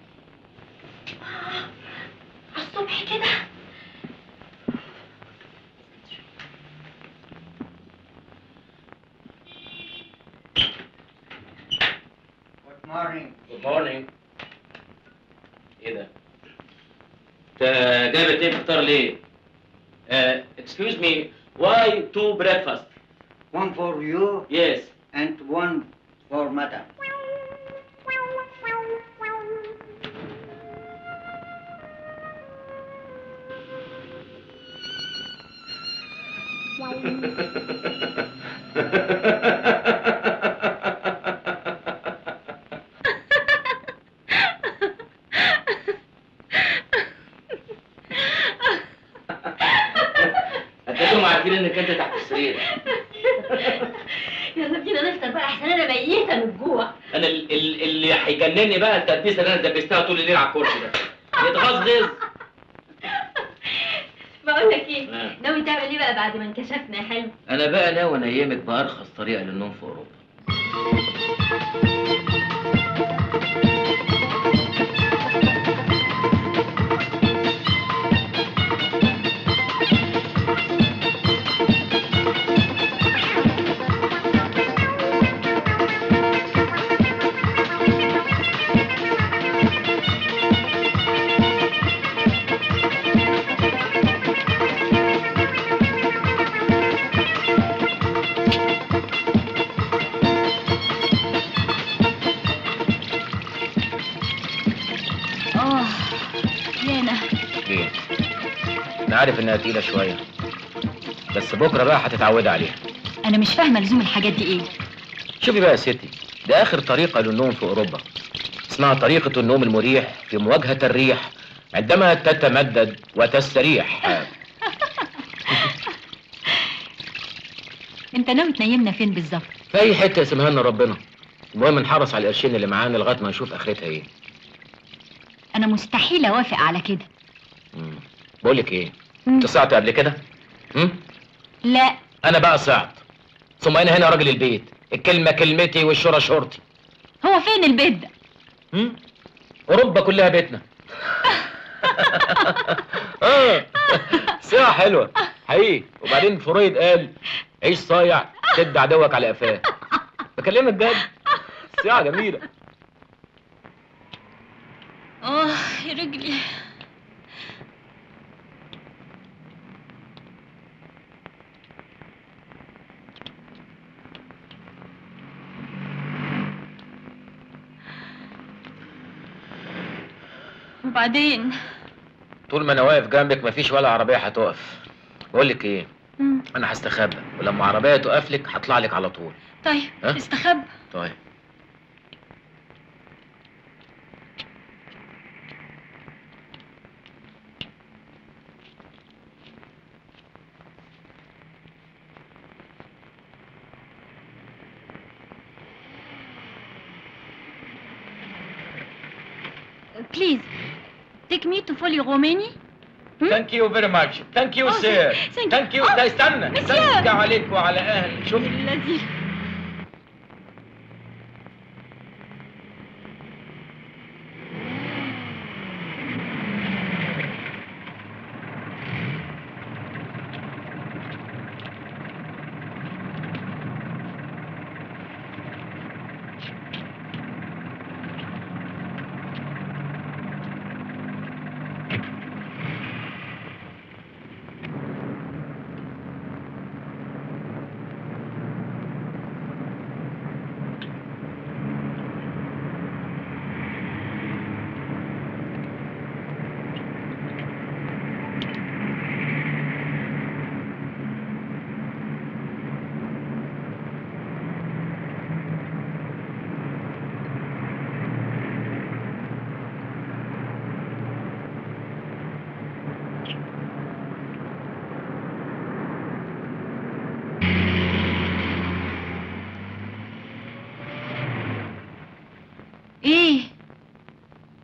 على الصبح كده Good morning. جود مورنينج ايه ده؟ انت جايب اتنين فطار ليه؟ اكسكيوز مي واي تو بريكفاست؟ One for you يس and one for madam. هتلاقيهم عارفين انك انت تحت السرير يلا بينا نفطر بقى احسن انا ميته من الجوع انا ال- ال- اللي هيجنني بقى التدبيسه اللي انا دبستها طول الليل على الكرسي ده يتغزغز بقول لك ايه آه. ناوي تعمل ايه بقى بعد ما انكشفنا يا حلو انا بقى ناوي انيمك بارخص طريقه للنوم في اوروبا اه يانا ليه؟ انا عارف انها تقيله شويه بس بكره بقى هتتعودي عليها انا مش فاهمه لزوم الحاجات دي ايه شوفي بقى يا ستي ده اخر طريقه للنوم في اوروبا اسمها طريقه النوم المريح في مواجهه الريح عندما تتمدد وتستريح انت ناوي تنيمنا فين بالظبط في اي حته يسمها لنا ربنا المهم نحرص على القرشين اللي معانا لغايه ما نشوف اخرتها ايه انا مستحيل اوافق على كده مم. بقول لك ايه مم. انت صعت قبل كده مم؟ لا انا بقى صعت ثم انا هنا راجل البيت الكلمه كلمتي والشورى شورتي هو فين البيت ده مم؟ اوروبا كلها بيتنا اه صياعه حلوه حقيقي وبعدين فرويد قال عيش صايع شد عدوك على قفاه بكلمك جد صياعه جميله اه يا رجلي وبعدين طول ما انا واقف جنبك مفيش ولا عربيه هتقف بقول لك ايه مم. انا هستخبى ولما عربيه تقف لك هطلع لك على طول طيب ها؟ استخبى طيب بليز تيك مي تو فولي روماني ثانك يو فيري ماتش ثانك يو Oh, سير thank- thank ثانك يو you. ده استنى Monsieur. استنى عليك وعلى اهلك شوف الذي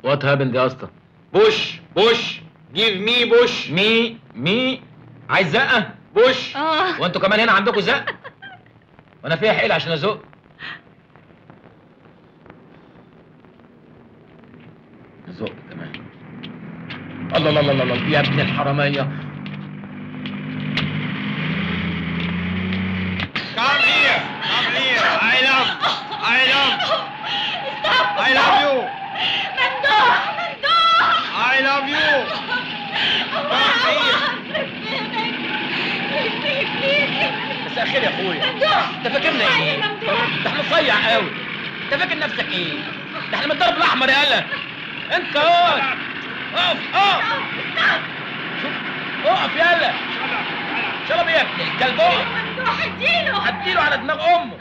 وات هابند يا اسطى بوش بوش جيف مي بوش مي مي عايز زقه بوش اه وانتوا كمان هنا عندكم زق وانا فيها حيل عشان ازق زق كمان الله الله الله الله يا ابن الحراميه Come here. Come here. I love. I love. I love you. ممدوح ممدوح I love you. Come here. مساء الخير يا اخويا ممدوح انت فاكرنا ايه؟ ممدوح ده احنا صيع قوي انت فاكر نفسك ايه؟ ده احنا من الضرب الاحمر يالا انت اقف اقف اقف شوف اقف يالا شرب يا ابن الكلب اقف ممدوح اديله اديله على دماغ امه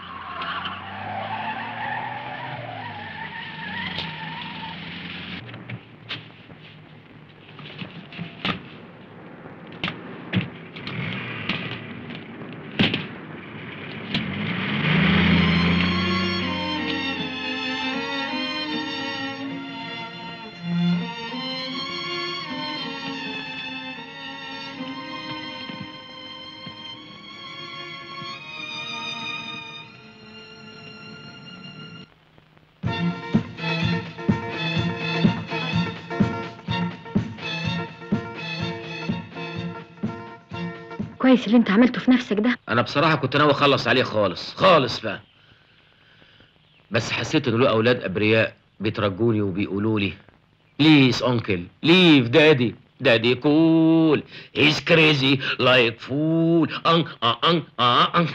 كويس اللي انت عملته في نفسك ده انا بصراحه كنت ناوي اخلص عليه خالص خالص بقى بس حسيت ان له اولاد ابرياء بيترجوني وبيقولوا لي بليز انكل ليف دادي دادي كول هيز كريزي لايك فول ان ان ان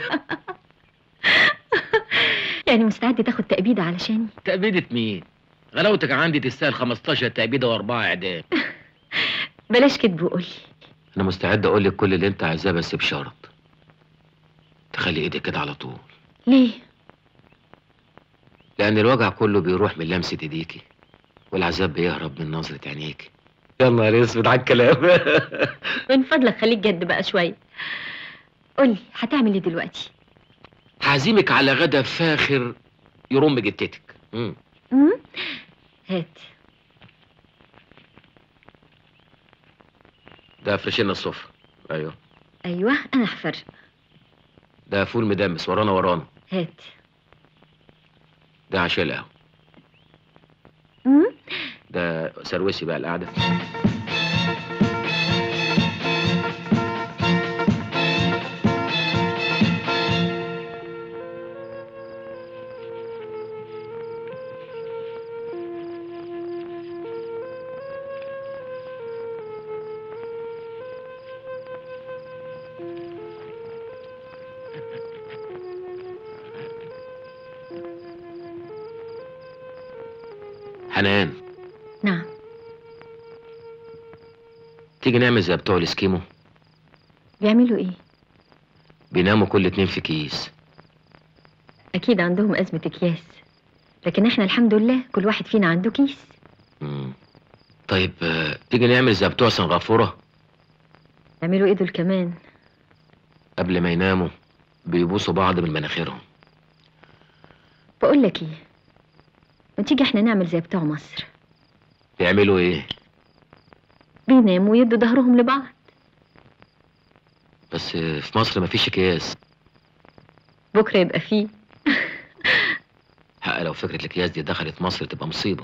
يعني مستعد تاخد تأبيدة علشاني تأبيدة مين؟ غلاوتك عندي تستاهل 15 تأبيدة وأربعة إعدام بلاش كدب وقولي أنا مستعد أقول لك كل اللي أنت عايزاه بس بشرط تخلي إيدك كده على طول ليه لأن الوجع كله بيروح من لمسة إيديكي والعذاب بيهرب من نظرة عينيكي يا نهار اسود على الكلام من فضلك خليك جد بقى شوية قولي هتعمل ايه دلوقتي هعزمك على غدا فاخر يرم جتتك مم. مم؟ هات ده فرشنا السفرة أيوه ايوه انا هفرق ده فول مدمس ورانا ورانا هات ده عشاء القهوة مم؟ ده سروسي بقى القعدة حنان نعم تيجي نعمل زي بتوع الاسكيمو بيعملوا ايه بيناموا كل اتنين في كيس اكيد عندهم ازمة اكياس لكن احنا الحمد لله كل واحد فينا عنده كيس مم. طيب آه، تيجي نعمل زي بتوع سنغافورة يعملوا ايه دول كمان قبل ما يناموا بيبوسوا بعض من مناخيرهم بقول لك ايه ما تيجي احنا نعمل زي بتوع مصر بيعملوا ايه بيناموا ويدوا ظهرهم لبعض بس آه، في مصر مفيش اكياس بكره يبقى فيه حق لو فكرة الاكياس دي دخلت مصر تبقى مصيبة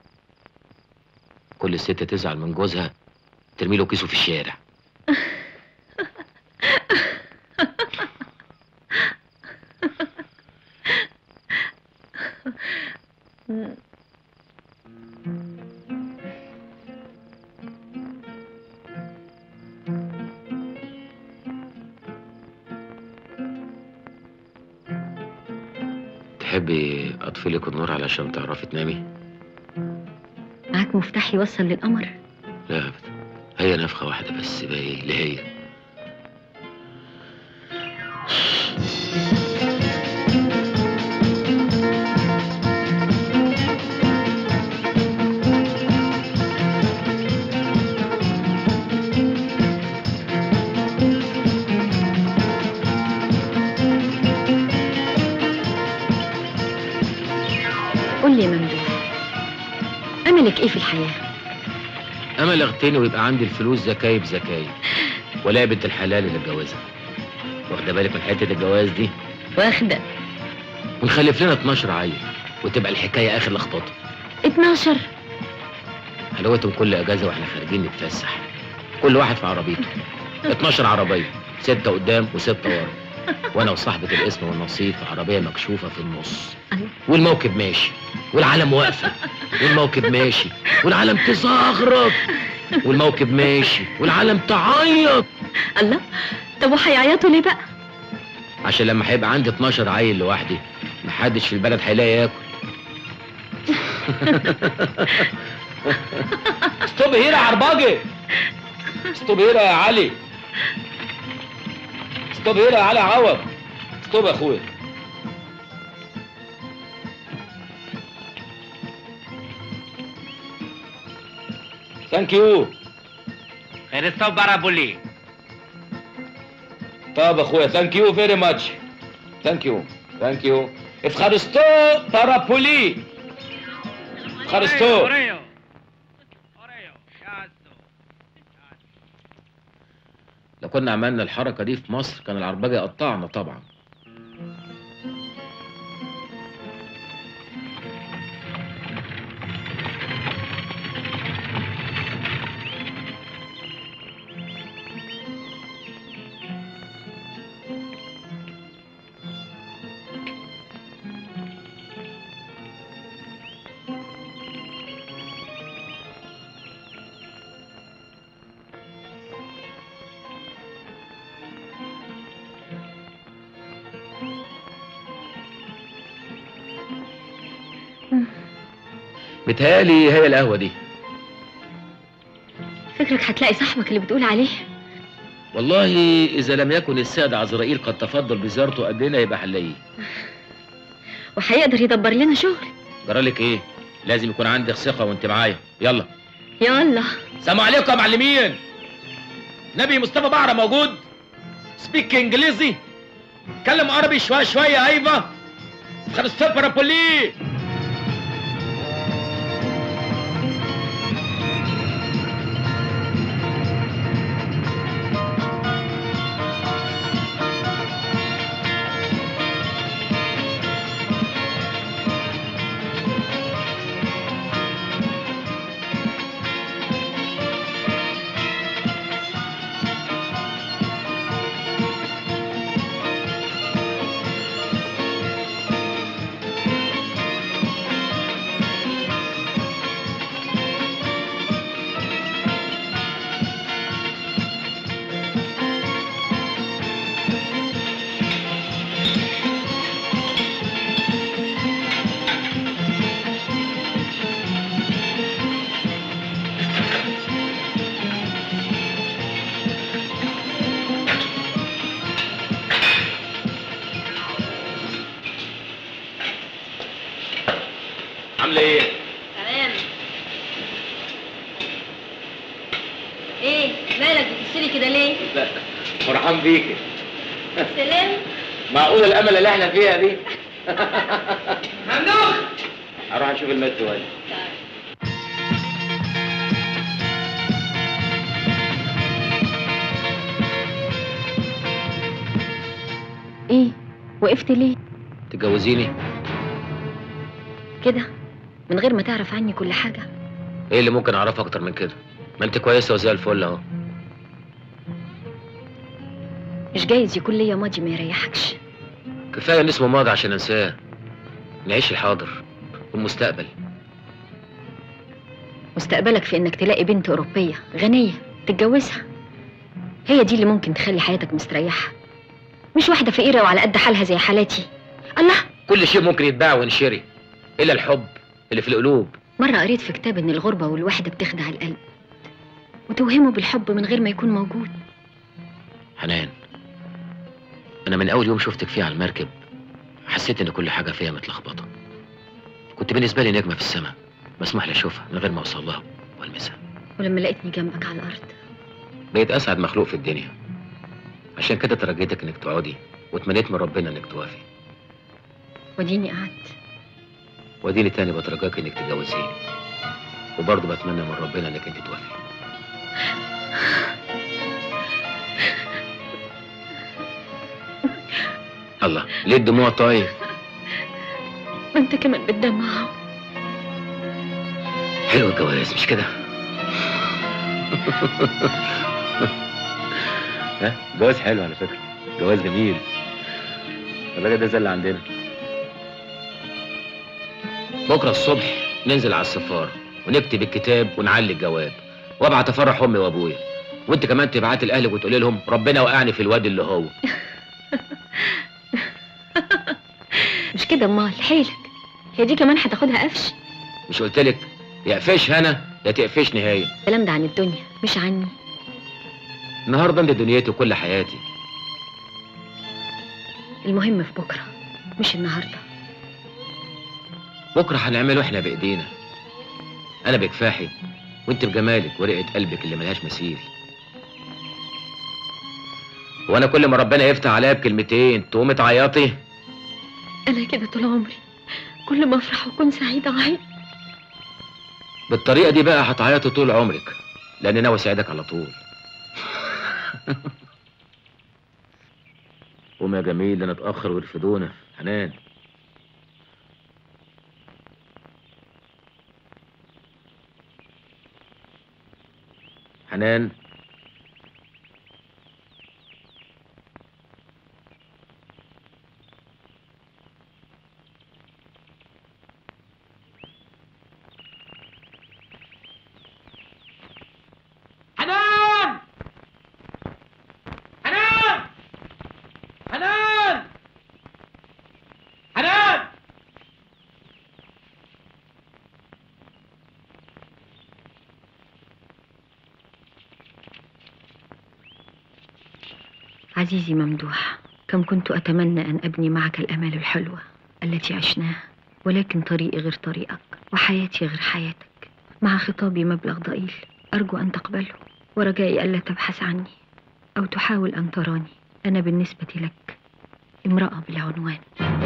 كل ست تزعل من جوزها ترمي له كيسه في الشارع تحبي اطفي لك النور علشان تعرفي تنامي معاك مفتاح يوصل للقمر لا ابدا هي نفخة واحدة بس باقي اللي هي قول لي يا ممدوح انا املك ايه في الحياه امل اغتني ويبقى عندي الفلوس زكايب زكايب ولا بنت الحلال اللي اتجوزها واخده بالك من حته الجواز دي واخده ونخلف لنا 12 عيل وتبقى الحكايه اخر لخبطه 12 حلاوتهم كل اجازه واحنا خارجين نتفسح كل واحد في عربيته 12 عربيه سته قدام وسته ورا وانا وصاحبه الاسم والنصيب في عربيه مكشوفه في النص أيوة. والموكب ماشي والعالم واقفه والموكب ماشي والعالم تزغرط والموكب ماشي والعالم تعيط الله طب وهيعيطوا ليه بقى عشان لما هيبقى عندي 12 عيل لوحدي محدش في البلد هيلاقي ياكل ستوب هيرا يا عرباجي ستوب هيرا يا علي ستوب هيرا يا علي عوض ستوب يا اخويا ثانك يو Stop Barabuli. طب اخويا ثانك يو فيري ماتش ثانك يو ثانك يو افخارستو بارابولي افخارستو لو كنا عملنا الحركة دي في مصر كان العربجة يقطعنا طبعا متهيألي هي القهوة دي فكرك هتلاقي صاحبك اللي بتقول عليه والله إذا لم يكن السيد عزرائيل قد تفضل بزيارته قبلنا يبقى حلاقيه وهيقدر يدبر لنا شغل جرالك إيه؟ لازم يكون عندك ثقة وأنت معايا يلا يلا سلام عليكم يا معلمين نبي مصطفى بعرة موجود سبيك انجليزي كلم عربي شوية شوية ايوه خلصت بارابولي عاملة ايه؟ تمام ايه مالك بتبصلي كده ليه لا فرحان بيكي سلام معقول الامل اللي احنا فيها دي ممنوع اروح اشوف المات شويه ايه وقفت ليه تتجوزيني كده من غير ما تعرف عني كل حاجه ايه اللي ممكن اعرفه اكتر من كده ما انت كويسه وزي الفل اهو مش جايز يكون ليا ماضي ما يريحكش كفايه ان اسمه ماضي عشان انساه نعيش الحاضر والمستقبل مستقبلك في انك تلاقي بنت اوروبيه غنيه تتجوزها هي دي اللي ممكن تخلي حياتك مستريحه مش واحده فقيره وعلى قد حالها زي حالاتي الله كل شيء ممكن يتباع وينشري الا الحب اللي في القلوب مره قريت في كتاب ان الغربه والوحده بتخدع القلب وتوهمه بالحب من غير ما يكون موجود حنان انا من اول يوم شفتك فيه على المركب حسيت ان كل حاجه فيها متلخبطه كنت بالنسبه لي نجمه في السماء مسموح لي اشوفها من غير ما اوصل لها والمسها ولما لقيتني جنبك على الارض بقيت اسعد مخلوق في الدنيا عشان كده ترجيتك انك تقعدي واتمنيت من ربنا انك توافي وديني قعدت واديني تاني بترجاك انك تتجوزيني وبرضه بتمنى من ربنا انك انت توافقي الله ليه الدموع طيب ما انت كمان بتدمع حلو الجواز مش كده ها جواز حلو على فكره جواز جميل الراجل ده زي اللي عندنا بكره الصبح ننزل على السفاره ونكتب الكتاب ونعلي الجواب وابعت افرح امي وابويا وانت كمان تبعتي لاهلك وتقولي لهم ربنا وقعني في الواد اللي هو مش كده امال حيلك هي دي كمان هتاخدها قفش مش قلت لك يا قفش هنا يا تقفش نهايه الكلام ده عن الدنيا مش عني النهارده انت دنيتي وكل حياتي المهم في بكره مش النهارده بكره هنعمله احنا بايدينا انا بكفاحي وانت بجمالك ورقه قلبك اللي ملهاش مثيل وانا كل ما ربنا يفتح عليا بكلمتين تقومي تعيطي انا كده طول عمري كل ما افرح واكون سعيده اعيط بالطريقه دي بقى هتعيطي طول عمرك لان ناوي اساعدك على طول قوم يا جميل ده نتاخر ويرفدونا حنان حنان حنان حنان حنان حنان عزيزي ممدوح كم كنت أتمنى أن أبني معك الأمال الحلوة التي عشناها ولكن طريقي غير طريقك وحياتي غير حياتك مع خطابي مبلغ ضئيل أرجو أن تقبله ورجائي ألا تبحث عني أو تحاول أن تراني أنا بالنسبة لك امرأة بالعنوان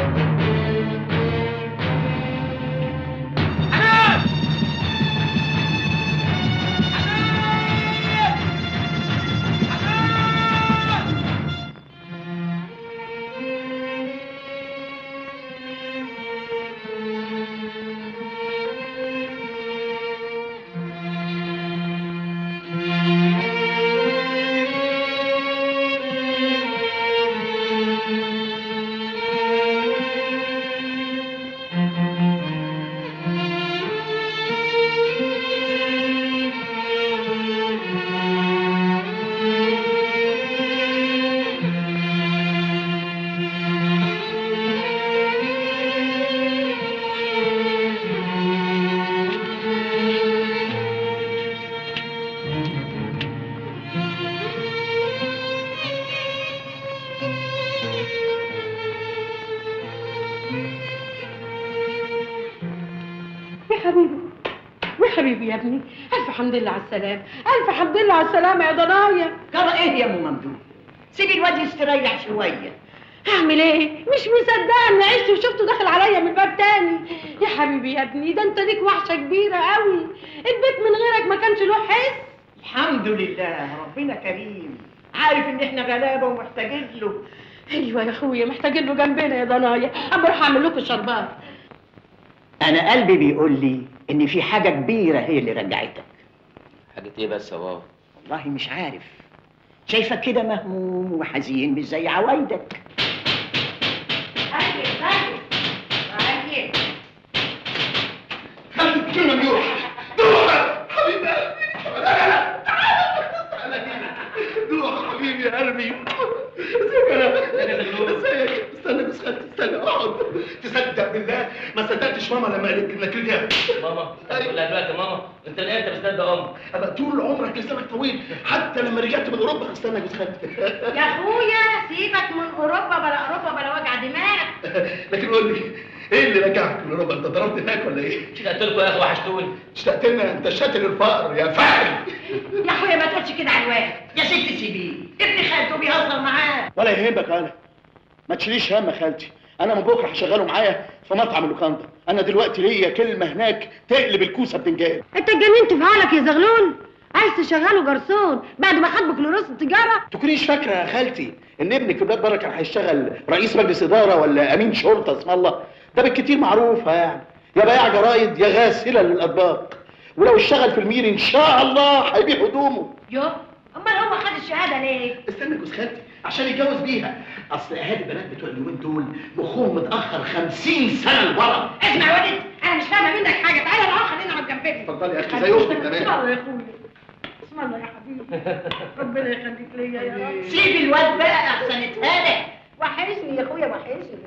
يا حبيبي يا حبيبي يا ابني الف حمد لله على السلامه الف حمد لله على السلامه يا ضنايا جرى ايه يا ام ممدوح سيبي الواد يستريح شويه هعمل ايه مش مصدقه اني عشت وشفته داخل عليا من الباب تاني يا حبيبي يا ابني ده انت ليك وحشه كبيره قوي البيت من غيرك ما كانش له حس الحمد لله ربنا كريم عارف ان احنا غلابه ومحتاجين له ايوه يا اخويا محتاجين له جنبنا يا ضنايا اما اروح اعمل لكم شربات انا قلبي بيقول لي ان في حاجه كبيره هي اللي رجعتك حاجه ايه بس يا بابا والله مش عارف شايفك كده مهموم وحزين مش زي عوايدك خليك ممدوح دوح حبيب قلبي لا لا دوح حبيبي يا قلبي ازيك انا ازيك استنى بس خالتي استنى اقعد تصدق بالله ما صدقتش ماما لما قالت انك رجعت ماما تقول لها دلوقتي ماما انت من امتى مصدق امك ابقى طول عمرك لسانك طويل حتى لما رجعت من اوروبا استنى بس خالتي يا اخويا سيبك من اوروبا بلا اوروبا بلا وجع دماغ لكن قول لي ايه اللي رجعك من اوروبا انت ضربت هناك ولا ايه؟ اشتقت لكم يا اخي وحشتوني اشتقت لنا انت شاتل الفقر يا فاعل يا اخويا ما تقولش كده على الواد يا ست سيبيه ابن خالته بيهزر معاه ولا يهمك انا ما تشيليش هم يا خالتي انا من بكره هشغله معايا في مطعم اللوكاندا انا دلوقتي ليا كلمه هناك تقلب الكوسه بتنجان انت اتجننت في حالك يا زغلول عايز تشغله جرسون بعد ما خد بكالوريوس التجاره تكونيش فاكره يا خالتي ان ابنك في بلاد بره كان هيشتغل رئيس مجلس اداره ولا امين شرطه اسم الله ده بالكتير معروفه يعني يا بياع جرايد يا غاسله للاطباق ولو اشتغل في المير ان شاء الله هيبيع هدومه يو امال هو خد الشهاده ليه استنى جوز خالتي عشان يتجوز بيها اصل اهالي البنات بتوع اليومين دول مخهم متاخر 50 سنه لورا اسمع يا ولد انا مش فاهمه منك حاجه تعالى نقعد خلينا على جنبنا اتفضلي يا اختي زي اختك اسم تمام الله يا اخويا اسم الله يا حبيبي ربنا يخليك ليا يا رب سيب الواد بقى احسن اتهدى وحشني يا اخويا وحشني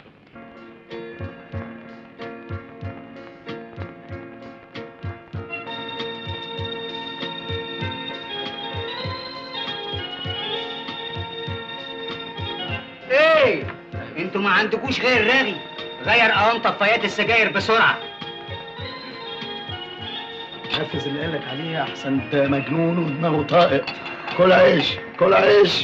ايه انتوا ما عندكوش غير رغي غير قوام طفايات السجاير بسرعه حافظ اللي قالك عليه احسن ده مجنون ودماغه طائق كل عيش كل عيش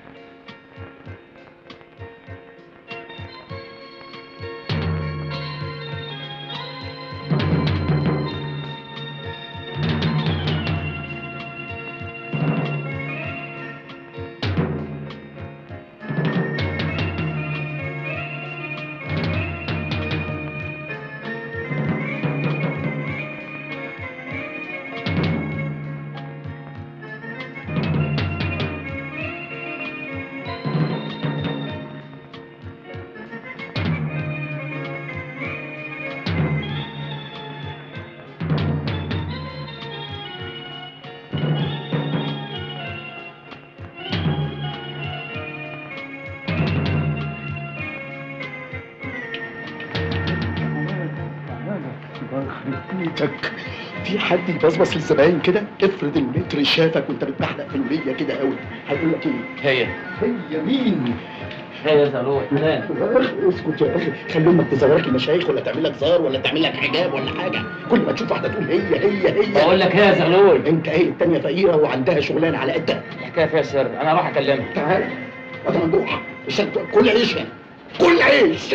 الله يخرب بيتك في حد يبصبص للزباين كده افرض المتر شافك وانت بتبحلق في الوليه كده قوي هيقول لك ايه هي هي مين هي يا زغلول حنان اسكت يا اخي خلي امك تزورك المشايخ ولا تعمل لك زار ولا تعمل لك حجاب ولا حاجه كل ما تشوف واحده تقول هي هي هي بقول لك هي يا زغلول انت ايه التانيه فقيره وعندها شغلانه على قدها الحكايه فيها سر انا راح اكلمها تعال هذا ممدوح عشان كل عيش هنا كل عيش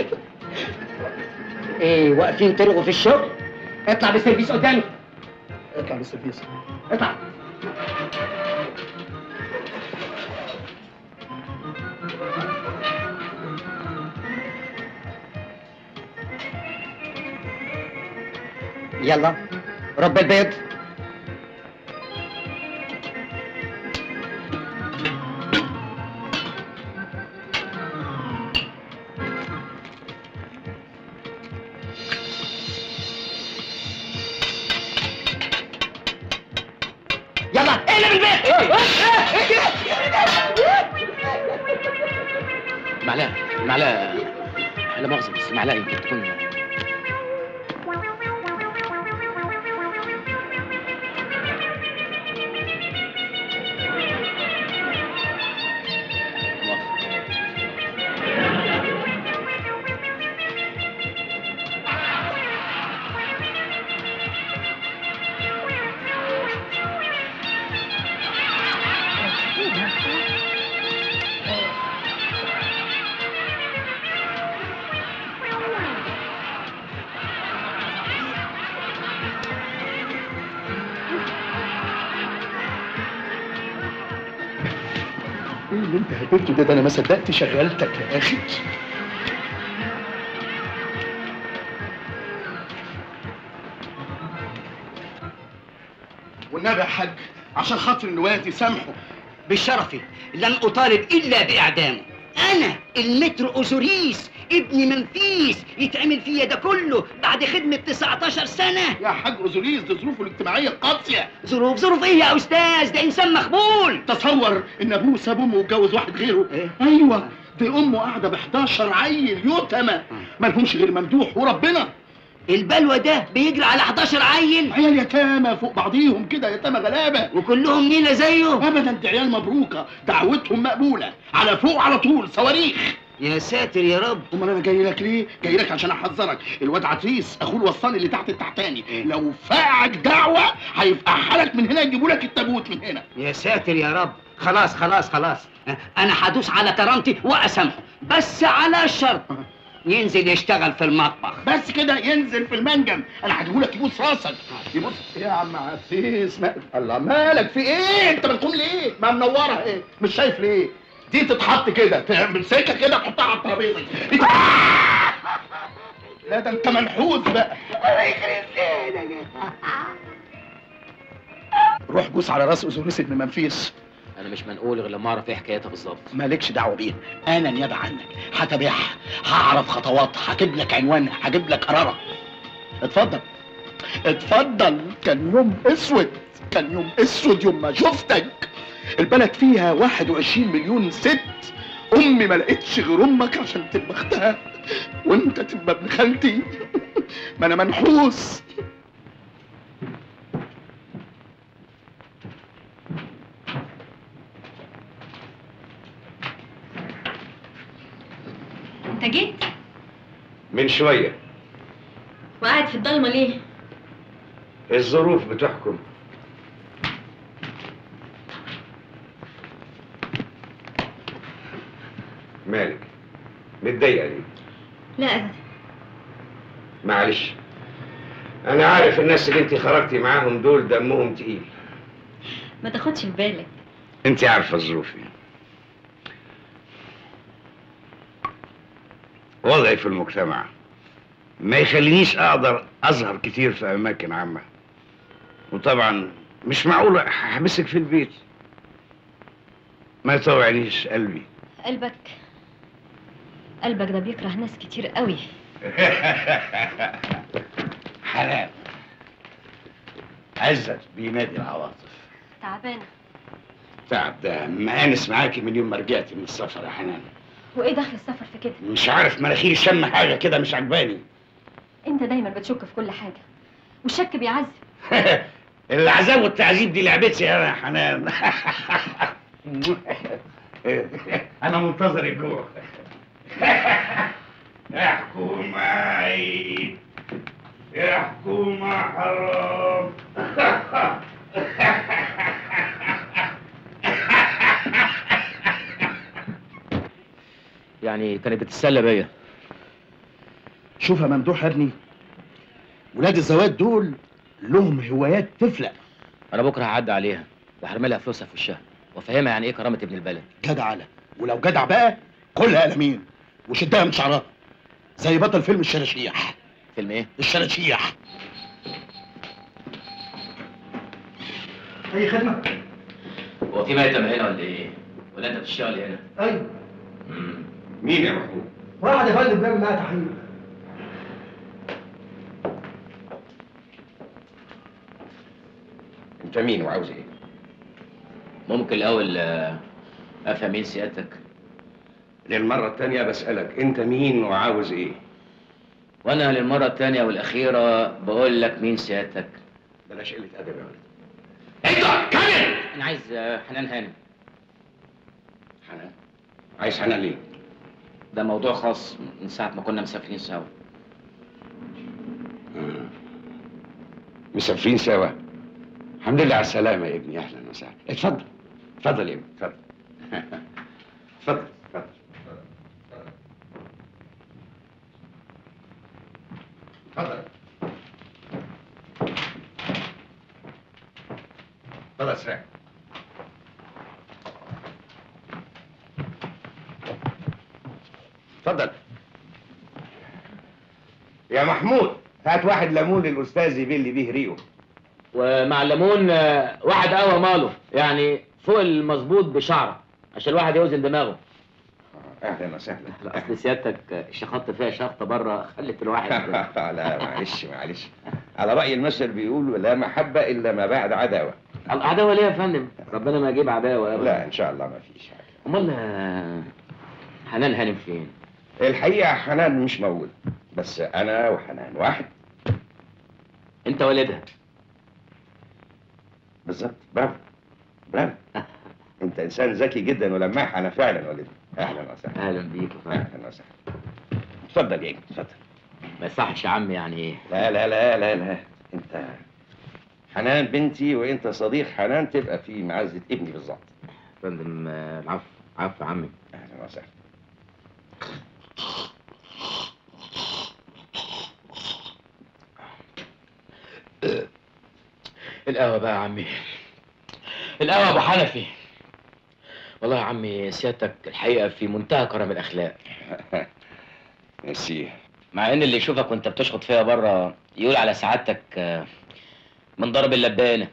ايه واقفين ترغوا في الشغل اطلع بالسيرفيس قدامي اطلع بالسيرفيس اطلع يلا رب البيض يلا اقلب البيت معلقه معلقه لا مؤاخذه بس معلقه يمكن تكون ايه اللي انت هببته ده ده انا ما صدقت شغلتك يا اخي والنبي يا حاج عشان خاطر الواد يسامحه بالشرف لن اطالب الا باعدامه انا المتر اوزوريس ابن منفيس يتعمل فيا ده كله بعد خدمة 19 سنة يا حاج اوزوريس دي ظروفه الاجتماعيه قاسيه ظروف ظروف ايه يا استاذ ده انسان مخبول تصور ان ابوه ساب امه واتجوز واحد غيره إيه؟ ايوه دي امه قاعده ب 11 عيل يتامى مالهمش غير ممدوح وربنا البلوى ده بيجري على 11 عيل عيال يتامى فوق بعضيهم كده يتامى غلابه وكلهم نيلة زيه ابدا دي عيال مبروكه دعوتهم مقبوله على فوق على طول صواريخ يا ساتر يا رب امال انا جاي لك ليه؟ جاي لك عشان احذرك الواد عتريس اخوه الوصاني اللي تحت التحتاني لو فاعك دعوه هيفقعها لك من هنا يجيبوا لك التابوت من هنا يا ساتر يا رب خلاص خلاص خلاص انا هدوس على كرامتي واسامحه بس على شرط ينزل يشتغل في المطبخ بس كده ينزل في المنجم انا هجيبهولك يبوس راسك يبوس إيه يا عم عفيس ما... الله مالك في ايه انت بتقوم ليه ما منوره ايه مش شايف ليه دي تتحط كده تمسكها كده تحطها على الترابيزه لا ده انت منحوس بقى روح بوس على راس اوزوريس ابن منفيس انا مش منقول غير لما اعرف ايه حكايتها بالظبط مالكش دعوه بيها انا نيابه عنك هتابعها هعرف خطواتها هجيب لك عنوانها هجيب لك قرارها اتفضل اتفضل كان يوم اسود كان يوم اسود يوم ما شفتك البلد فيها 21 مليون ست امي ما لقيتش غير امك عشان تبقى اختها وانت تبقى ابن خالتي ما انا منحوس انت جيت من شوية وقاعد في الضلمه ليه الظروف بتحكم مالك متضايقة ليه؟ لا ابدا معلش أنا عارف الناس اللي أنت خرجتي معاهم دول دمهم تقيل ما تاخدش في بالك أنت عارفة ظروفي وضعي في المجتمع ما يخلينيش أقدر أظهر كتير في أماكن عامة وطبعا مش معقول أحبسك في البيت ما يطوعنيش قلبي قلبك قلبك ده بيكره ناس كتير قوي حنان عزت بينادي العواطف تعبانه تعب ده مآنس معاكي من يوم ما رجعتي من السفر يا حنان وايه دخل السفر في كده مش عارف مناخيري شم حاجة كده مش عجباني انت دايما بتشك في كل حاجه والشك بيعذب العذاب والتعذيب دي لعبتي انا يا حنان انا منتظر الجوع احكوا معي احكوا مع حرام يعني كانت بتتسلى بيا شوف يا ممدوح يا ابني ولاد الزواج دول لهم هوايات تفلق انا بكره هعدي عليها وهرمي لها فلوسها في وشها وافهمها يعني ايه كرامه ابن البلد جدع على ولو جدع بقى كلها قلمين وشدها من شعرها زي بطل فيلم الشراشيح فيلم ايه الشراشيح اي خدمه هو في ميتم هنا ولا ايه؟ ولا انت بتشتغل هنا؟ ايوه مين يا محمود واحد يا فندم بيعمل معايا تحقيق انت مين وعاوز ايه ممكن الاول آه، افهم مين سيادتك؟ للمرة التانية بسألك انت مين وعاوز ايه وانا للمره الثانيه والاخيره بقول لك مين سيادتك؟ بلاش قلة ادب يا ولد انت كامل انا عايز آه، حنان هانم حنان عايز حنان ليه ده موضوع خاص من ساعه ما كنا مسافرين سوا آه. مسافرين سوا الحمد لله على السلامة يا ابني أهلا وسهلا اتفضل اتفضل يا ابني اتفضل اتفضل اتفضل اتفضل اتفضل اسرع اتفضل يا محمود هات واحد ليمون للاستاذ يبل بيه ريقه ومع الليمون آه، واحد قهوه ماله يعني فوق المظبوط بشعره عشان الواحد يوزن دماغه اهلا وسهلا لا، اصل سيادتك شخطت فيها شخطه بره خلت الواحد لا معلش معلش على رأي المثل بيقول لا محبة إلا ما بعد عداوة العداوه ليه يا فندم ربنا ما يجيب عداوه ابدا لا إن شاء الله ما فيش حاجة امال آه، حنان هانم فين الحقيقة حنان مش موجود بس أنا وحنان واحد انت والدها بالظبط برافو برافو أنت إنسان ذكي جدا ولماح أنا فعلا والدي أهلا وسهلا اهلا بيك يا فندم أهلا وسهلا اتفضل يا ابني اتفضل ما يصحش يا عم يعني لا لا لا لا لا أنت حنان بنتي وأنت صديق حنان تبقى في معزة ابني بالظبط فندم آه، العفو عفو يا عمي أهلا وسهلا القهوة بقى يا عمي القهوة يا ابو حنفي والله يا عمي سيادتك الحقيقة في منتهى كرم الأخلاق ميرسي مع إن اللي يشوفك وأنت بتشخط فيها بره يقول على سعادتك آه، من ضرب اللبانة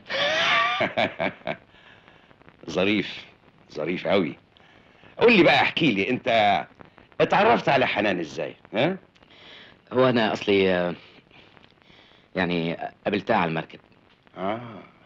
ظريف ظريف قوي قول لي بقى احكي لي انت اتعرفت على حنان ازاي ها هو أنا أصلي آه، يعني قابلتها على المركب اه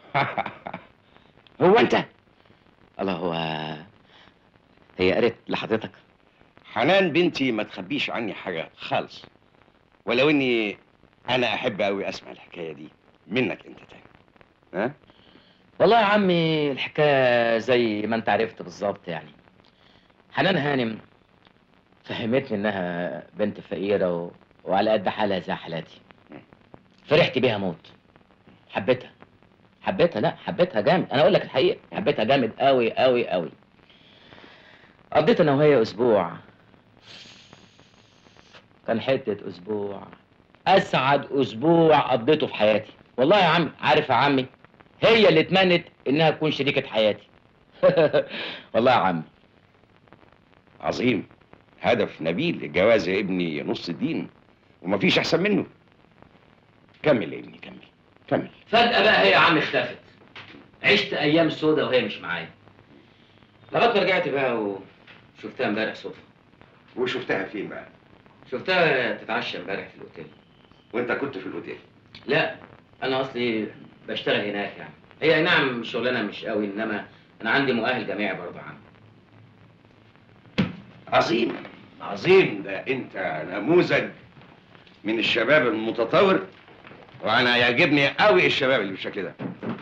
هو انت الله هو هي قالت لحضرتك حنان بنتي ما تخبيش عني حاجه خالص ولو اني انا احب قوي اسمع الحكايه دي منك انت تاني ها والله يا عمي الحكاية زي ما انت عرفت بالظبط يعني حنان هانم فهمتني انها بنت فقيرة و... وعلى قد حالها زي حالاتي فرحت بيها موت حبيتها حبيتها لا حبيتها جامد انا اقول لك الحقيقة حبيتها جامد قوي قوي قوي قضيت انا وهي اسبوع كان حتة اسبوع اسعد اسبوع قضيته في حياتي والله يا عمي عارف يا عمي هي اللي اتمنت انها تكون شريكة حياتي والله يا عمي عظيم هدف نبيل الجواز يا ابني نص الدين ومفيش احسن منه كمل يا ابني كمل كمل فجأة بقى هي يا عم اختفت عشت أيام سودة وهي مش معايا لغاية ما رجعت بقى وشفتها امبارح صدفة وشفتها فين بقى شفتها تتعشى امبارح في الأوتيل وانت كنت في الاوتيل لا أنا أصلي بشتغل هناك يعني هي أي نعم شغلانة مش قوي إنما أنا عندي مؤهل جامعي برضه عم عظيم عظيم ده انت نموذج من الشباب المتطور وانا يعجبني قوي الشباب اللي بالشكل ده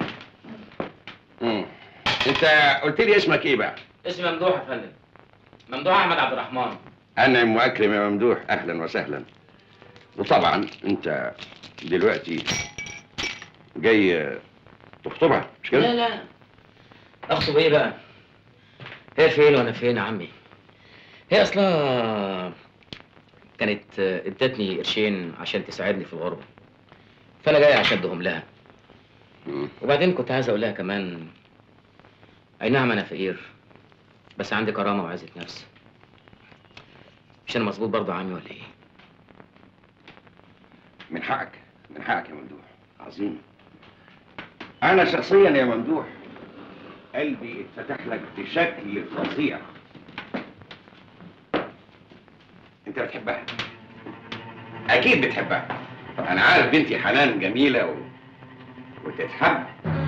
مم. انت قلت لي اسمك ايه بقى اسمي ممدوح يا فندم ممدوح أحمد عبد الرحمن انعم واكرم يا ممدوح اهلا وسهلا وطبعا انت دلوقتي جاي تخطبها مش كده لا لا أخطب إيه بقى؟ هي فين وأنا فين يا عمي؟ هي أصلا كانت آه، ادتني قرشين عشان تساعدني في الغربة فأنا جاي عشان أديهم لها مم. وبعدين كنت عايز أقول لها كمان أي نعم أنا فقير بس عندي كرامة وعزة نفس مش أنا مظبوط برضه يا عمي ولا إيه؟ من حقك من حقك يا ممدوح عظيم انا شخصيا يا ممدوح قلبي اتفتح لك بشكل فظيع انت بتحبها اكيد بتحبها انا عارف بنتي حنان جميله و... وتتحب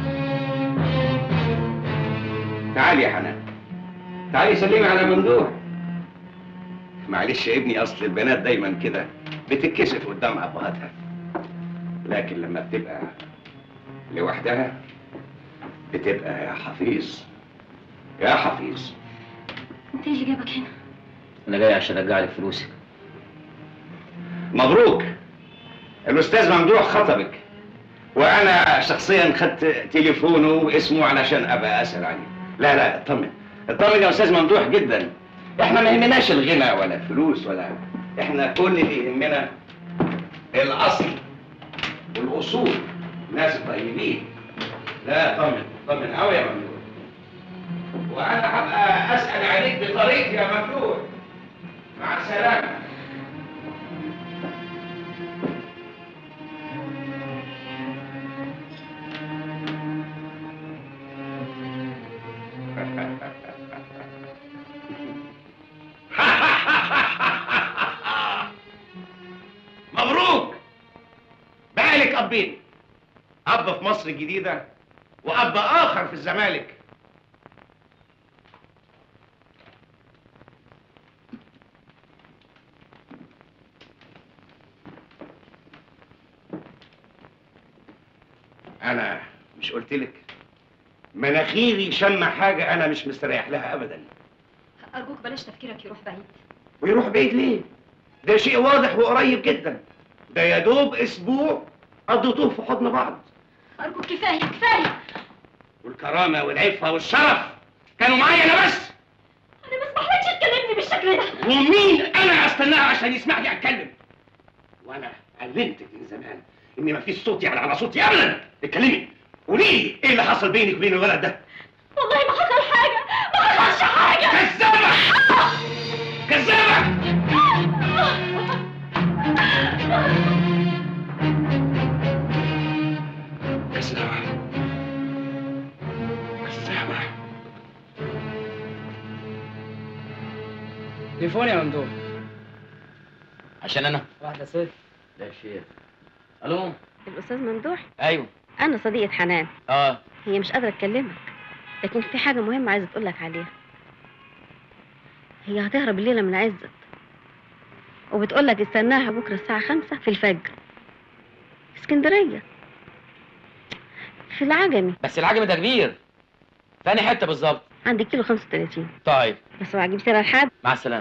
تعالي يا حنان تعالي سلمي على ممدوح معلش يا ابني اصل البنات دايما كده بتتكسف قدام ابهاتها لكن لما بتبقى لوحدها بتبقى يا حفيظ يا حفيظ انت ايه اللي جابك هنا أنا جاي عشان أرجع لك فلوسك مبروك الاستاذ ممدوح خطبك وانا شخصيا خدت تليفونه واسمه علشان ابقى اسال عليه لا لا اطمن اطمن يا استاذ ممدوح جدا احنا ما يهمناش الغنى ولا الفلوس ولا احنا كل اللي يهمنا الاصل والاصول ناس طيبين لا اطمن اطمن قوي يا ممدوح وانا هبقى اسال عليك بطريقتي يا ممدوح مع السلامه مبروك بقى لك ابين اب في مصر الجديده واب اخر في الزمالك انا مش قلت لك مناخيري شم حاجه انا مش مستريح لها ابدا ارجوك بلاش تفكيرك يروح بعيد ويروح بعيد ليه ده شيء واضح وقريب جدا ده يا دوب اسبوع قضيتوه في حضن بعض ارجوك كفايه كفايه والكرامه والعفه والشرف كانوا معايا انا بس انا ما اسمحلكش تكلمني بالشكل ده ومين انا استناها عشان يسمح لي اتكلم وانا علمتك من زمان ان مفيش صوت يعني على صوتي ابدا اتكلمي قولي لي ايه اللي حصل بينك وبين الولد ده والله ما حصل حاجة ما حصلش حاجة كذابة كذابة كذابة كذابة تليفون يا ممدوح عشان انا واحدة ست لا شيخ الو الأستاذ ممدوح ايوه أنا صديقة حنان اه هي مش قادرة تكلمك لكن في حاجة مهمة عايزة تقولك عليها هي هتهرب الليلة من عزت وبتقولك استناها بكرة الساعة خمسة في الفجر في اسكندرية في العجمي بس العجم ده كبير فاني حته بالظبط عند كيلو 35 طيب بس اوعى تجيب سيرة لحد مع السلامه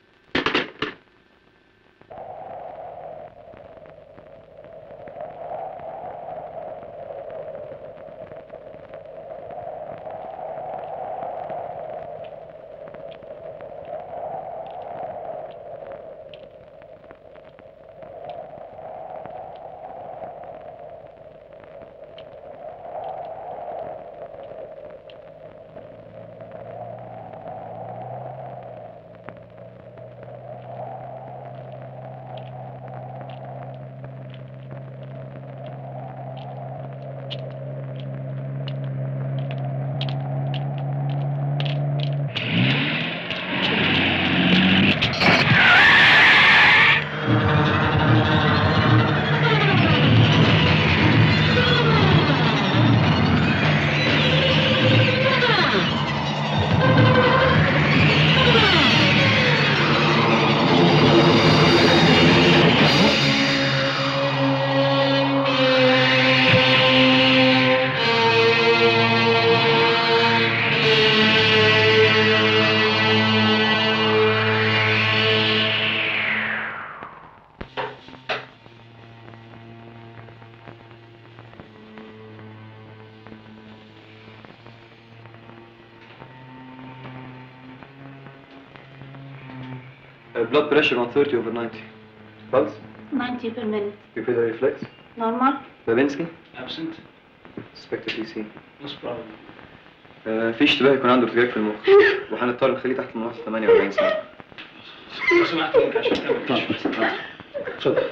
Uh, blood pressure on 30 over 90. Pulse? 90 per minute Pupillary reflex? normal Babinski? absent Suspected TC. most probably Uh, في اشتباه يكون عنده ارتجاج في المخ وهنضطر نخليه تحت الملاحظة 48 ساعة. لو سمحت ممكن عشان تعمل كشف اتفضل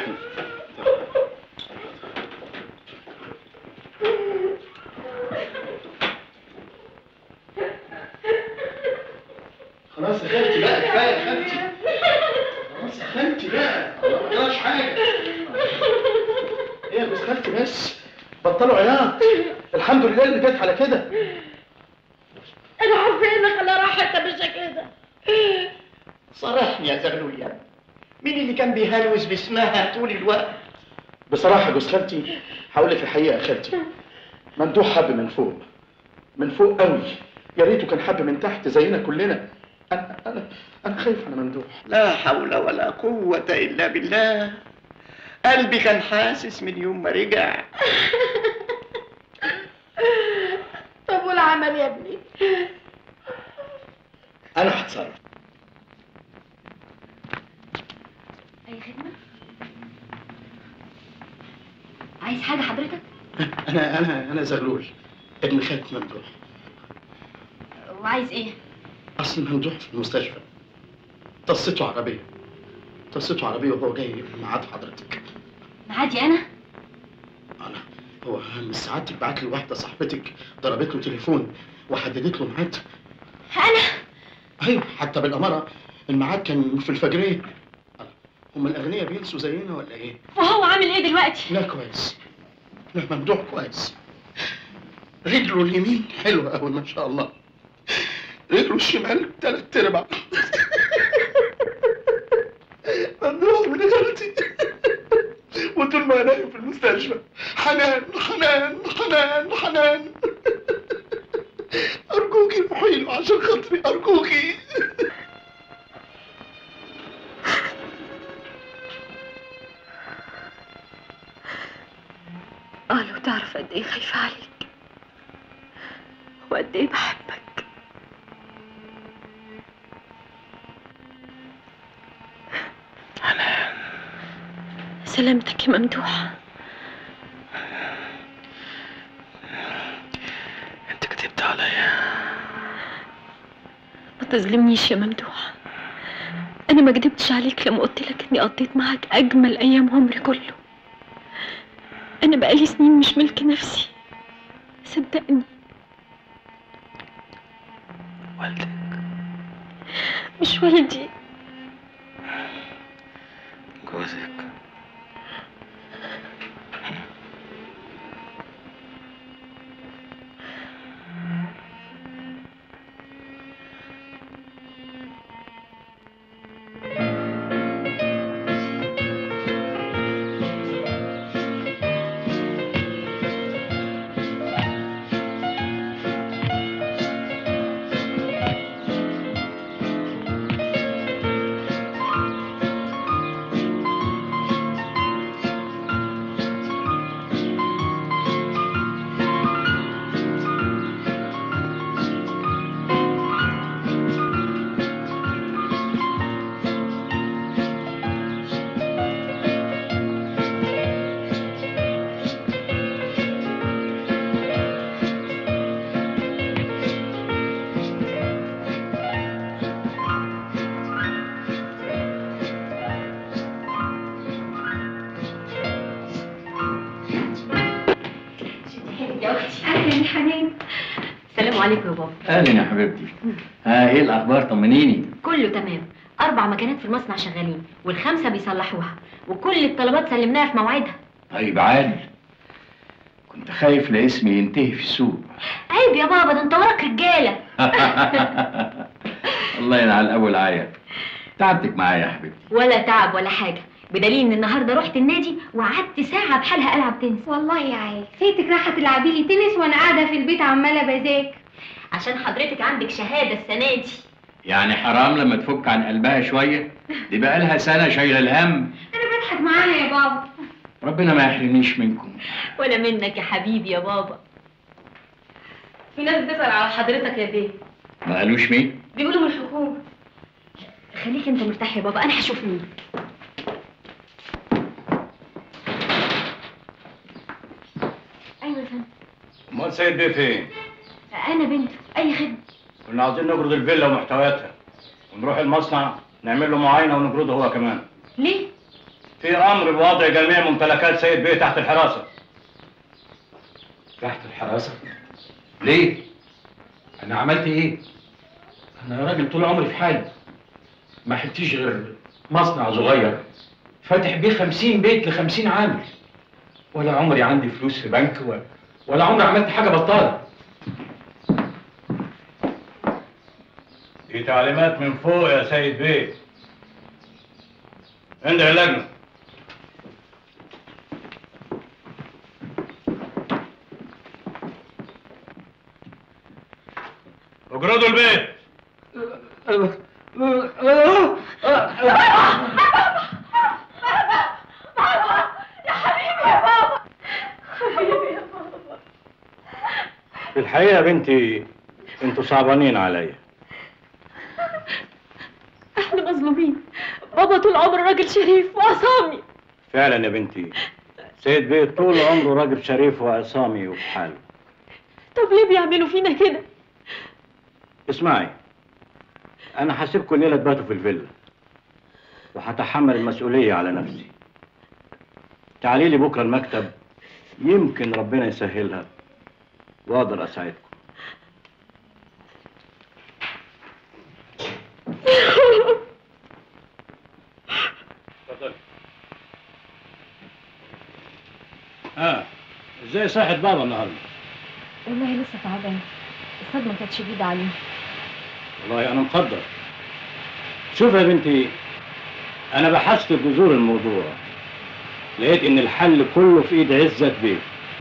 خلاص يا خالتي بقى كفايه يا خالتي خلاص يا خالتي بقى ما جراش حاجه ايه يا بس خالتي بس بطلوا عياط الحمد لله اللي جت على كده انا عارفه ايه اللي خلاه راحتها بالشكل ده صرحني يا زغلول مين اللي كان بيهلوس باسمها طول الوقت بصراحه جوز خالتي هقول لك الحقيقه يا خالتي ممدوح حب من فوق من فوق قوي يا ريته كان حب من تحت زينا كلنا انا انا انا خايف على ممدوح لا حول ولا قوة إلا بالله قلبي كان حاسس من يوم ما رجع طب والعمل يا ابني انا هتصرف أي خدمة؟ عايز حاجة حضرتك؟ انا انا انا زغلول ابن خالة ممدوح وعايز إيه؟ اصل ممدوح في المستشفى طصته عربيه طصته عربيه وهو جاي ميعاد حضرتك معادي أنا؟ هو من ساعات بعت لي واحده صاحبتك ضربت له تليفون وحددت له ميعاد أنا؟ ايوه حتى بالاماره الميعاد كان في الفجريه هم الاغنياء بينسوا زينا ولا ايه؟ وهو عامل إيه دلوقتي؟ لا كويس لا ممدوح كويس رجله اليمين حلوه قوي ما شاء الله رجله الشمال تلات ارباع ممدوح من خالتي وطول ما انا نايم في المستشفى حنان حنان حنان حنان ارجوكي روحي له عشان خاطري ارجوكي آه لو تعرف قد إيه خايفة عليك وقد إيه بحبك سلامتك يا ممدوح ما تظلمنيش يا ممدوح انا ما كدبتش عليك لما قلت لك اني قضيت معاك اجمل ايام عمري كله انا بقالي سنين مش ملك نفسي صدقني والدك مش والدي جوزك يا اختي اهلا يا حنان السلام عليكم يا بابا اهلا يا حبيبتي ها ايه الاخبار طمنيني كله تمام اربع مكانات في المصنع شغالين والخمسه بيصلحوها وكل الطلبات سلمناها في موعدها طيب عادي كنت خايف لاسمي ينتهي في السوق عيب يا بابا ده انت وراك رجاله الله ينعل ابو العيا تعبتك معايا يا حبيبتي ولا تعب ولا حاجه بدليل ان النهارده رحت النادي وقعدت ساعه بحالها العب تنس والله يا عيل سيتك رايحه تلعبي لي تنس وانا قاعده في البيت عماله بذاكر عشان حضرتك عندك شهاده السنه دي يعني حرام لما تفك عن قلبها شويه دي بقى لها سنه شايله الهم انا بضحك معاها يا بابا ربنا ما يحرمنيش منكم ولا منك يا حبيبي يا بابا في ناس بتسال على حضرتك يا بيه ما قالوش مين بيقولوا من الحكومه خليك انت مرتاح يا بابا انا هشوف مين ايوه يا فندم امال سيد بيه فين؟ انا بنته اي خدمه كنا عاوزين نجرد الفيلا ومحتوياتها ونروح المصنع نعمل له معاينه ونجرده هو كمان ليه في امر بوضع جميع ممتلكات سيد بيه تحت الحراسه تحت الحراسة ليه؟ أنا عملت إيه؟ أنا راجل طول عمري في حالي ما حلتيش غير مصنع صغير فاتح بيه خمسين بيت لخمسين عامل ولا عمري عندي فلوس في بنك و... ولا عمري عملت حاجة بطالة دي تعليمات من فوق يا سيد بيه اندع اللجنه اجردوا البيت يا حبيبي يا بابا حبيبي يا بابا في الحقيقه يا بنتي انتوا صعبانين عليا احنا مظلومين بابا طول عمره راجل شريف وعصامي فعلا يا بنتي سيد بيه طول عمره راجل شريف وعصامي وفي حاله طب ليه بيعملوا فينا كده اسمعي انا هسيبكم الليله تباتوا في الفيلا وهتحمل المسؤوليه على نفسي تعالي لي بكره المكتب يمكن ربنا يسهلها واقدر اساعدكم اتفضلي ها ازاي صحة بابا النهارده والله لسه تعبان الصدمه كانت شديده عليه والله انا مقدر شوف يا بنتي انا بحثت في جذور الموضوع لقيت ان الحل كله في ايد عزت بيه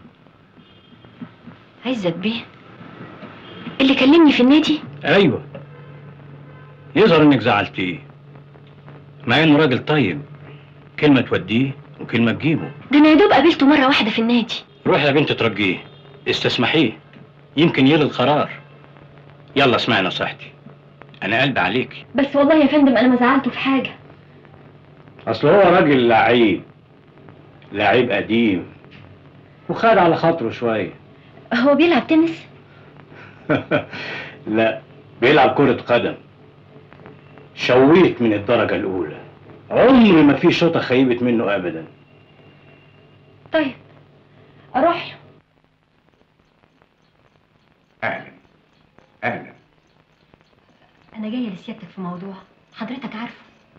عزت بيه اللي كلمني في النادي ايوه يظهر انك زعلتيه مع انه راجل طيب كلمه توديه وكلمه تجيبه ده انا يا دوب قابلته مره واحده في النادي روح يا بنت ترجيه استسمحيه يمكن يلغي القرار يلا اسمعي نصيحتي انا قلبي عليكي بس والله يا فندم انا ما زعلته في حاجه اصل هو راجل لعيب لعيب قديم وخد على خاطره شويه هو بيلعب تنس لا بيلعب كرة قدم شويت من الدرجة الأولى عمر ما في شوطة خيبت منه أبدا طيب اروح اهلا اهلا انا جايه لسيادتك في موضوع حضرتك عارفه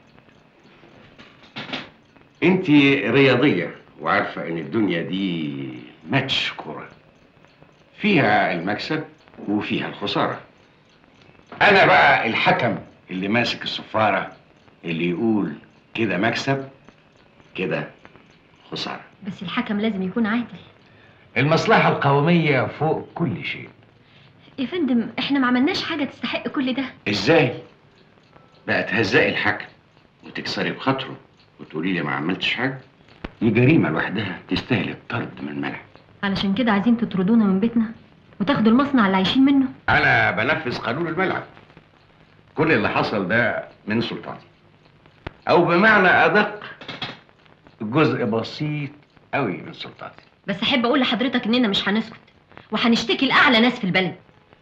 انت رياضيه وعارفه ان الدنيا دي ماتش كوره فيها المكسب وفيها الخساره انا بقى الحكم اللي ماسك الصفاره اللي يقول كده مكسب كده خساره بس الحكم لازم يكون عادل المصلحه القوميه فوق كل شيء يا فندم احنا ما عملناش حاجه تستحق كل ده ازاي بقى تهزقي الحكم وتكسري بخاطره وتقولي لي ما عملتش حاجه دي جريمه لوحدها تستاهل الطرد من الملعب علشان كده عايزين تطردونا من بيتنا وتاخدوا المصنع اللي عايشين منه انا بنفذ قانون الملعب كل اللي حصل ده من سلطاتي او بمعنى ادق جزء بسيط قوي من سلطاتي بس احب اقول لحضرتك اننا مش هنسكت وهنشتكي لاعلى ناس في البلد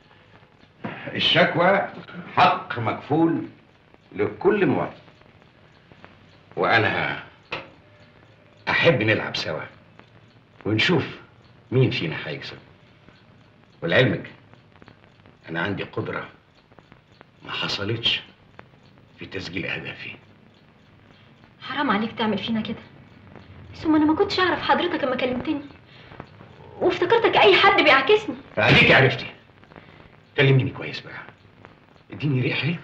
الشكوى حق مكفول لكل مواطن وانا احب نلعب سوا ونشوف مين فينا هيكسب ولعلمك انا عندي قدره ما حصلتش في تسجيل اهدافي حرام عليك تعمل فينا كده ثم انا ما كنتش اعرف حضرتك لما كلمتني وافتكرتك اي حد بيعاكسني فاديك عرفتي كلميني كويس بقى اديني ريح حلو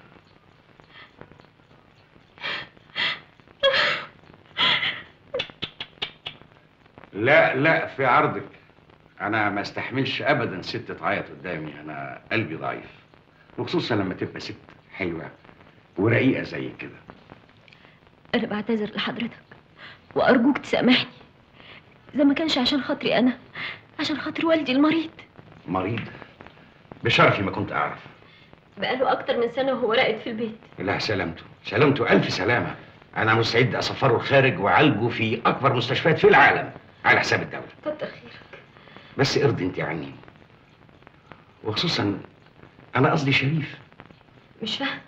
لا لا في عرضك انا ما استحملش ابدا ست تعيط قدامي انا قلبي ضعيف وخصوصا لما تبقى ست حلوه ورقيقه زي كده انا بعتذر لحضرتك وارجوك تسامحني اذا ما كانش عشان خاطري انا عشان خاطر والدي المريض مريض بشرفي ما كنت اعرف بقاله اكتر من سنه وهو راقد في البيت لا سلامته سلامته الف سلامه انا مستعد اسفره الخارج واعالجه في اكبر مستشفيات في العالم على حساب الدوله كتر خيرك بس ارضي انت عني وخصوصا انا قصدي شريف مش فاهم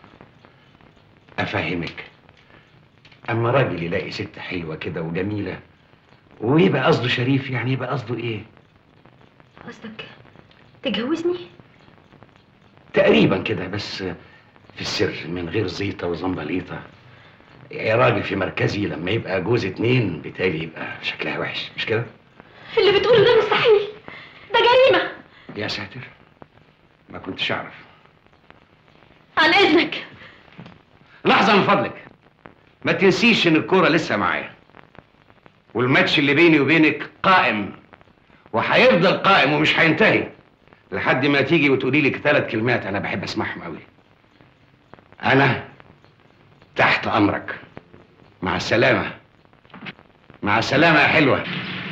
افهمك اما راجل يلاقي ست حلوه كده وجميله ويبقى قصده شريف يعني يبقى قصده ايه قصدك تجوزني تقريبا كده بس في السر من غير زيطه وزنبليطه يا راجل في مركزي لما يبقى جوز اتنين بالتالي يبقى شكلها وحش مش كده اللي بتقوله ده مستحيل ده جريمه يا ساتر ما كنتش اعرف عن اذنك لحظه من فضلك ما تنسيش ان الكوره لسه معايا والماتش اللي بيني وبينك قائم وهيفضل قائم ومش هينتهي لحد ما تيجي وتقولي لي ثلاث كلمات انا بحب اسمعهم قوي انا تحت امرك مع السلامه مع السلامه يا حلوه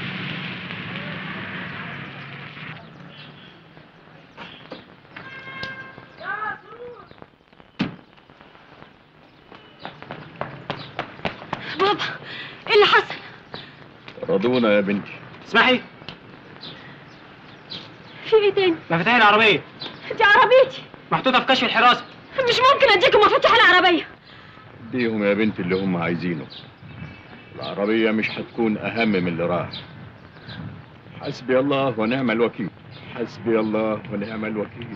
بابا ايه اللي حصل رضونا يا بنتي اسمعي في ايه تاني مفاتيح العربيه دي عربيتي محطوطه في كشف الحراسه مش ممكن اديكم مفاتيح العربيه اديهم يا بنتي اللي هم عايزينه العربية مش هتكون أهم من اللي راح حسبي الله ونعم الوكيل حسبي الله ونعم الوكيل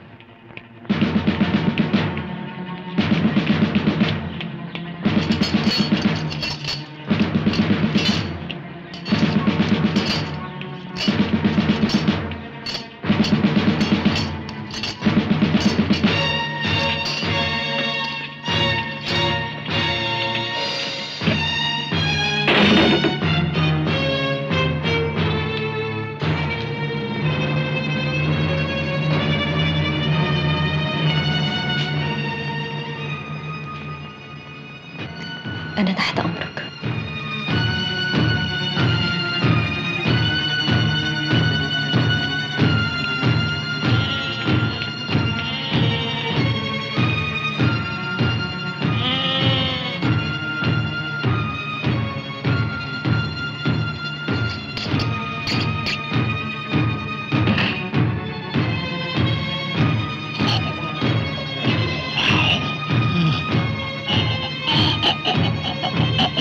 انا تحت امرك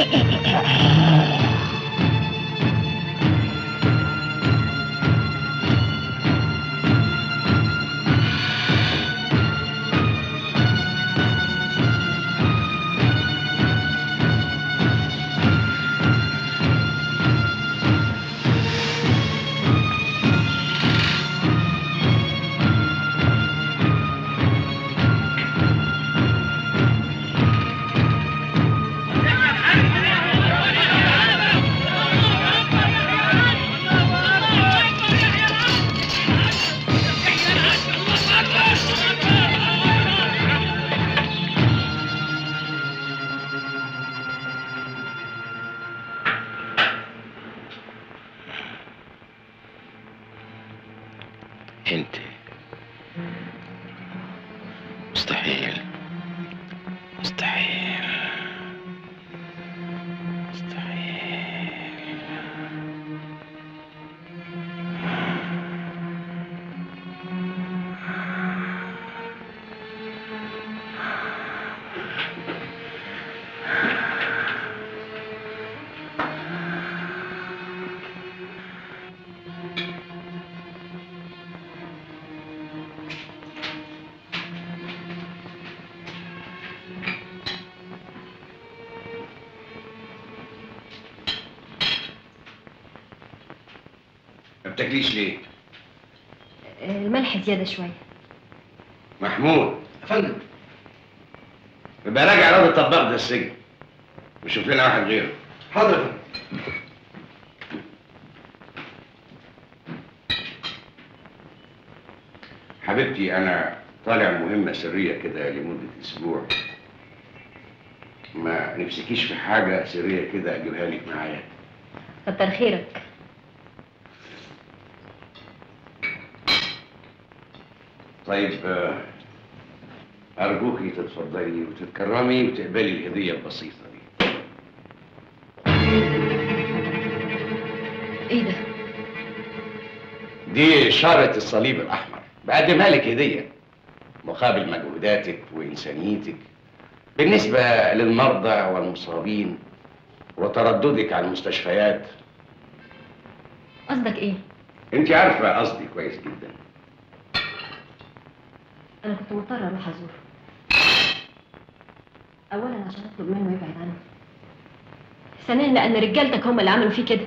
انت مستحيل مستحيل ما بتاكليش ليه؟ الملح زيادة شوية محمود يا فندم يبقى راجع راضي الطباخ ده السجن وشوف لنا واحد غيره حاضر يا فندم حبيبتي انا طالع مهمة سرية كده لمدة اسبوع ما نفسكيش في حاجة سرية كده اجيبها لك معايا كتر خيرك طيب آه، ارجوكي تتفضلي وتتكرمي وتقبلي الهدية البسيطة دي ايه ده دي إشارة الصليب الأحمر بقدمها لك هدية مقابل مجهوداتك وإنسانيتك بالنسبة للمرضى والمصابين وترددك على المستشفيات قصدك ايه أنت عارفة قصدي كويس جدا انا كنت مضطرة اروح ازوره اولا عشان اطلب منه يبعد عني ثانيا لان رجالتك هم اللي عملوا فيه كده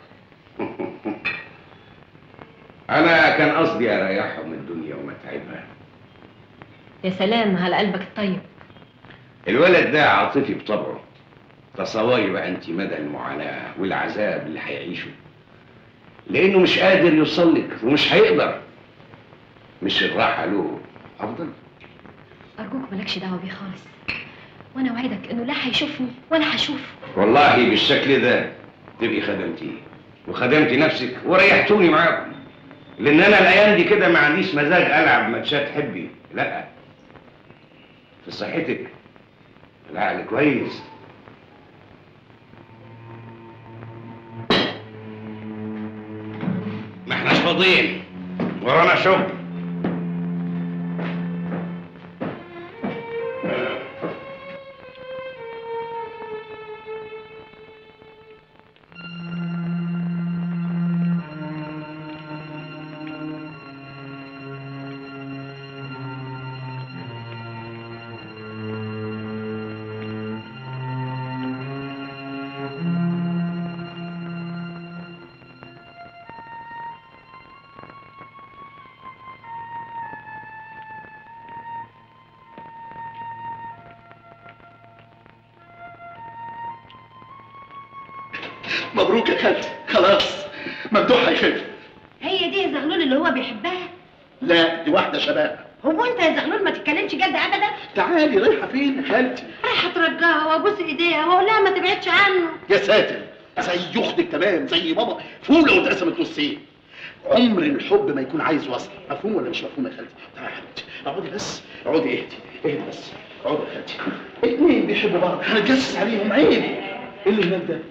أنا كان قصدي أريحهم من الدنيا ومتعبها يا سلام على قلبك الطيب الولد ده عاطفي بطبعه تصوري بقى أنت مدى المعاناة والعذاب اللي هيعيشه لأنه مش قادر يوصل لك ومش هيقدر مش الراحة له أفضل ارجوك مالكش دعوه بيه خالص وانا اوعدك انه لا هيشوفني ولا هشوفه والله بالشكل ده تبقي خدمتيه وخدمتي نفسك وريحتوني معاكم لان انا الايام دي كده ما عنديش مزاج العب ماتشات حبي لا في صحتك العقل كويس ما احناش فاضيين ورانا شغل مبروك يا خالتي خلاص ممدوح هيخف هي دي زغلول اللي هو بيحبها لا دي واحده شباب هو انت يا زغلول ما تتكلمش جد ابدا تعالي رايحه فين يا خالتي رايحه اترجاها وابوس ايديها واقول لها ما تبعدش عنه يا ساتر زي اختك تمام زي بابا فوله واتقسمت نصين عمر الحب ما يكون عايز وصل مفهوم ولا مش مفهوم يا خالتي تعالي يا حبيبتي اقعدي بس اقعدي اهدي اهدي بس اقعدي يا خالتي اتنين بيحبوا بعض هنتجسس عليهم عيب ايه اللي هناك ده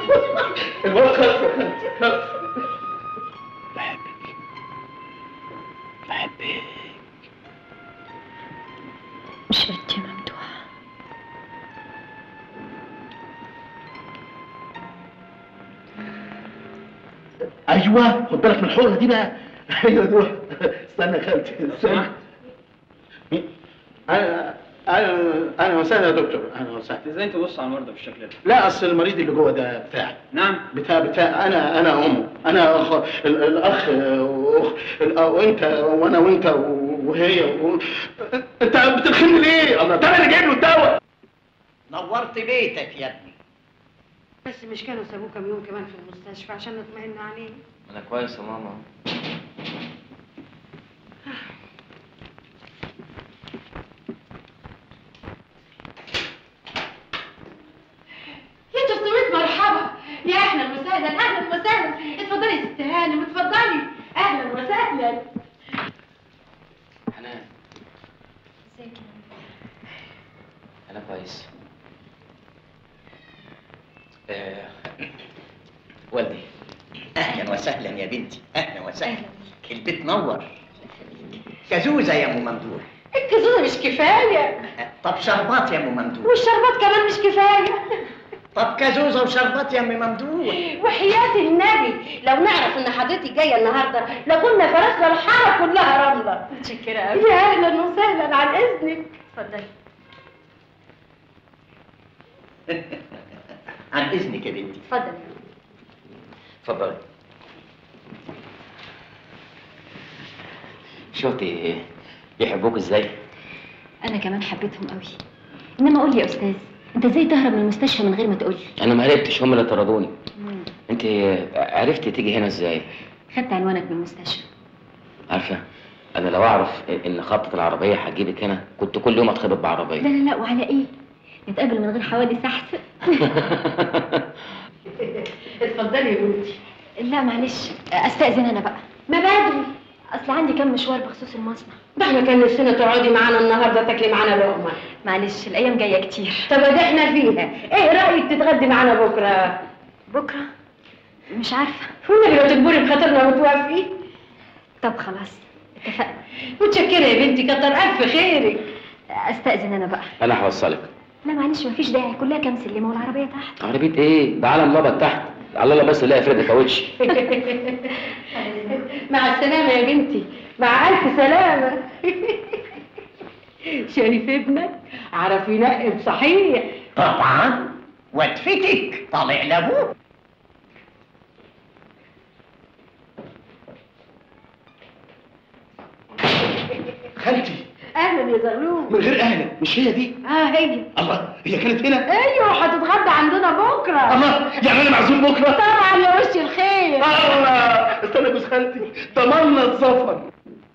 الواد خلف يا خالتي خلف بحبك مش بنت يا ممدوح ايوه خد بالك من الحقنه دي بقى ايوه دول استنى يا خالتي استنى انا انا انا وسهلا يا دكتور انا وسهلا ازاي تبص على المرضى بالشكل ده؟ لا اصل المريض اللي جوه ده بتاعي نعم بتاع بتاع انا انا امه انا أخ ال- الاخ وأخ ال- وانت وانا وانت وهي و... انت بتلخمني ليه؟ الله ده انا اللي جايب له الدواء نورت بيتك يا ابني بس مش كانوا سابوه كام يوم كمان في المستشفى عشان نطمئن عليه انا كويس يا ماما يا 300 مرحبا يا اهلا وسهلا اهلا وسهلا اتفضلي يا ست هانم اتفضلي اهلا وسهلا حنان انا كويس آه، والدي اهلا وسهلا يا بنتي اهلا وسهلا البيت نور كزوزه يا ام ممدوح الكزوزه مش كفايه طب شربات يا ام ممدوح والشربات كمان مش كفايه طب كزوزه وشربات يا ام ممدوح وحياة النبي لو نعرف ان حضرتك جايه النهارده لكنا فرسنا الحاره كلها رمله متشكره قوي يا اهلا وسهلا عن اذنك اتفضلي عن اذنك يا بنتي اتفضلي اتفضلي شفتي يحبوك ازاي؟ انا كمان حبيتهم قوي انما قول لي يا استاذ انت ازاي تهرب من المستشفى من غير ما تقول لي انا ما هربتش هم اللي طردوني انت عرفتي تيجي هنا ازاي؟ خدت عنوانك من المستشفى عارفه انا لو اعرف ان خبطه العربيه هتجيبك هنا كنت كل يوم اتخبط لا بعربيه لا لا وعلى ايه نتقابل من غير حوادث احسن اتفضلي يا بنتي لا معلش استاذن انا بقى ما بدري اصل عندي كام مشوار بخصوص المصنع ده احنا كان نفسنا تقعدي معانا النهارده تاكلي معانا لقمه معلش الايام جايه كتير طب ادي احنا فيها ايه رايك تتغدي معانا بكره بكره مش عارفه والنبي لو تجبري بخاطرنا وتوافقي طب خلاص اتفقنا متشكره يا بنتي كتر الف خيرك استاذن انا بقى انا هوصلك لا معلش مفيش داعي كلها كام سلمه والعربيه تحت عربيه ايه؟ ده علم نبض تحت على الله بس الاقي فرد كاوتش مع السلامه يا بنتي مع الف سلامه شريف ابنك عرف ينقب صحيح طبعا وتفتك طالع لابوه خالتي اهلا يا زغلول من غير اهلا مش هي دي اه هي الله هي كانت هنا ايوه هتتغدى عندنا بكره الله يعني انا معزوم بكره طبعا يا وش الخير الله استنى يا جوز خالتي ضمننا السفر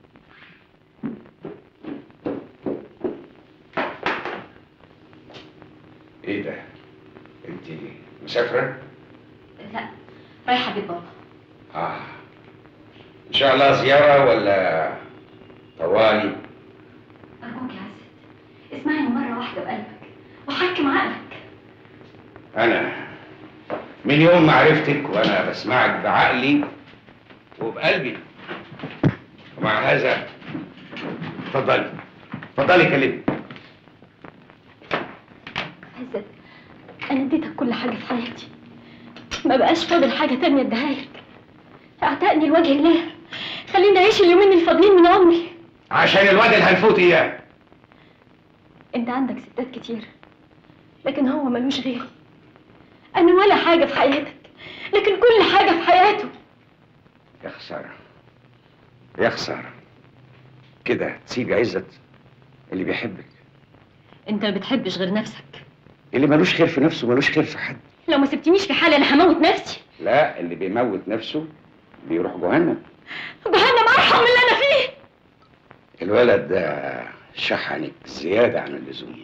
ايه ده؟ انت مسافرة؟ لا رايحه بيت بابا اه ان شاء الله زيارة ولا طوالي؟ ارجوك يا عزت اسمعني مره واحده بقلبك وحكم عقلك انا من يوم ما عرفتك وانا بسمعك بعقلي وبقلبي ومع هذا اتفضلي اتفضلي كلمني عزت انا اديتك كل حاجه في حياتي ما بقاش فاضل حاجه تانية اديها لك اعتقني لوجه الله خليني اعيش اليومين الفاضلين من عمري عشان الواد الهنفوت اياه انت عندك ستات كتير لكن هو ملوش غيري انا ولا حاجه في حياتك لكن كل حاجه في حياته يا خسارة يا خسارة كده تسيبي عزت اللي بيحبك انت ما بتحبش غير نفسك اللي ملوش خير في نفسه ملوش خير في حد لو ما سبتنيش في حالي انا هموت نفسي لا اللي بيموت نفسه بيروح جهنم جهنم ارحم من اللي انا فيه الولد ده شحنك زيادة عن اللزوم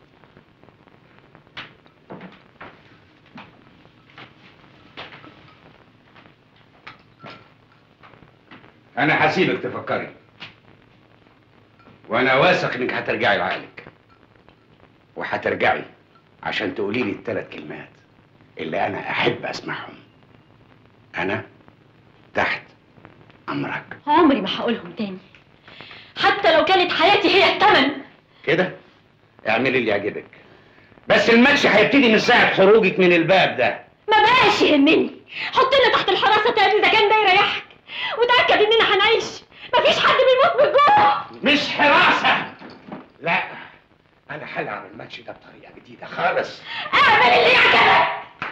أنا هسيبك تفكري وأنا واثق إنك هترجعي لعقلك وهترجعي عشان تقولي لي الثلاث كلمات اللي انا احب اسمعهم انا تحت امرك عمري ما هقولهم تاني حتى لو كانت حياتي هي الثمن كده اعملي اللي يعجبك بس الماتش هيبتدي من ساعه خروجك من الباب ده ما بقاش يهمني حطنا تحت الحراسه تاني اذا كان ده يريحك وتاكد اننا هنعيش مفيش حد بيموت من الجوع مش حراسه لا انا هلعب الماتش ده بطريقه جديده خالص اعمل اللي يعجبك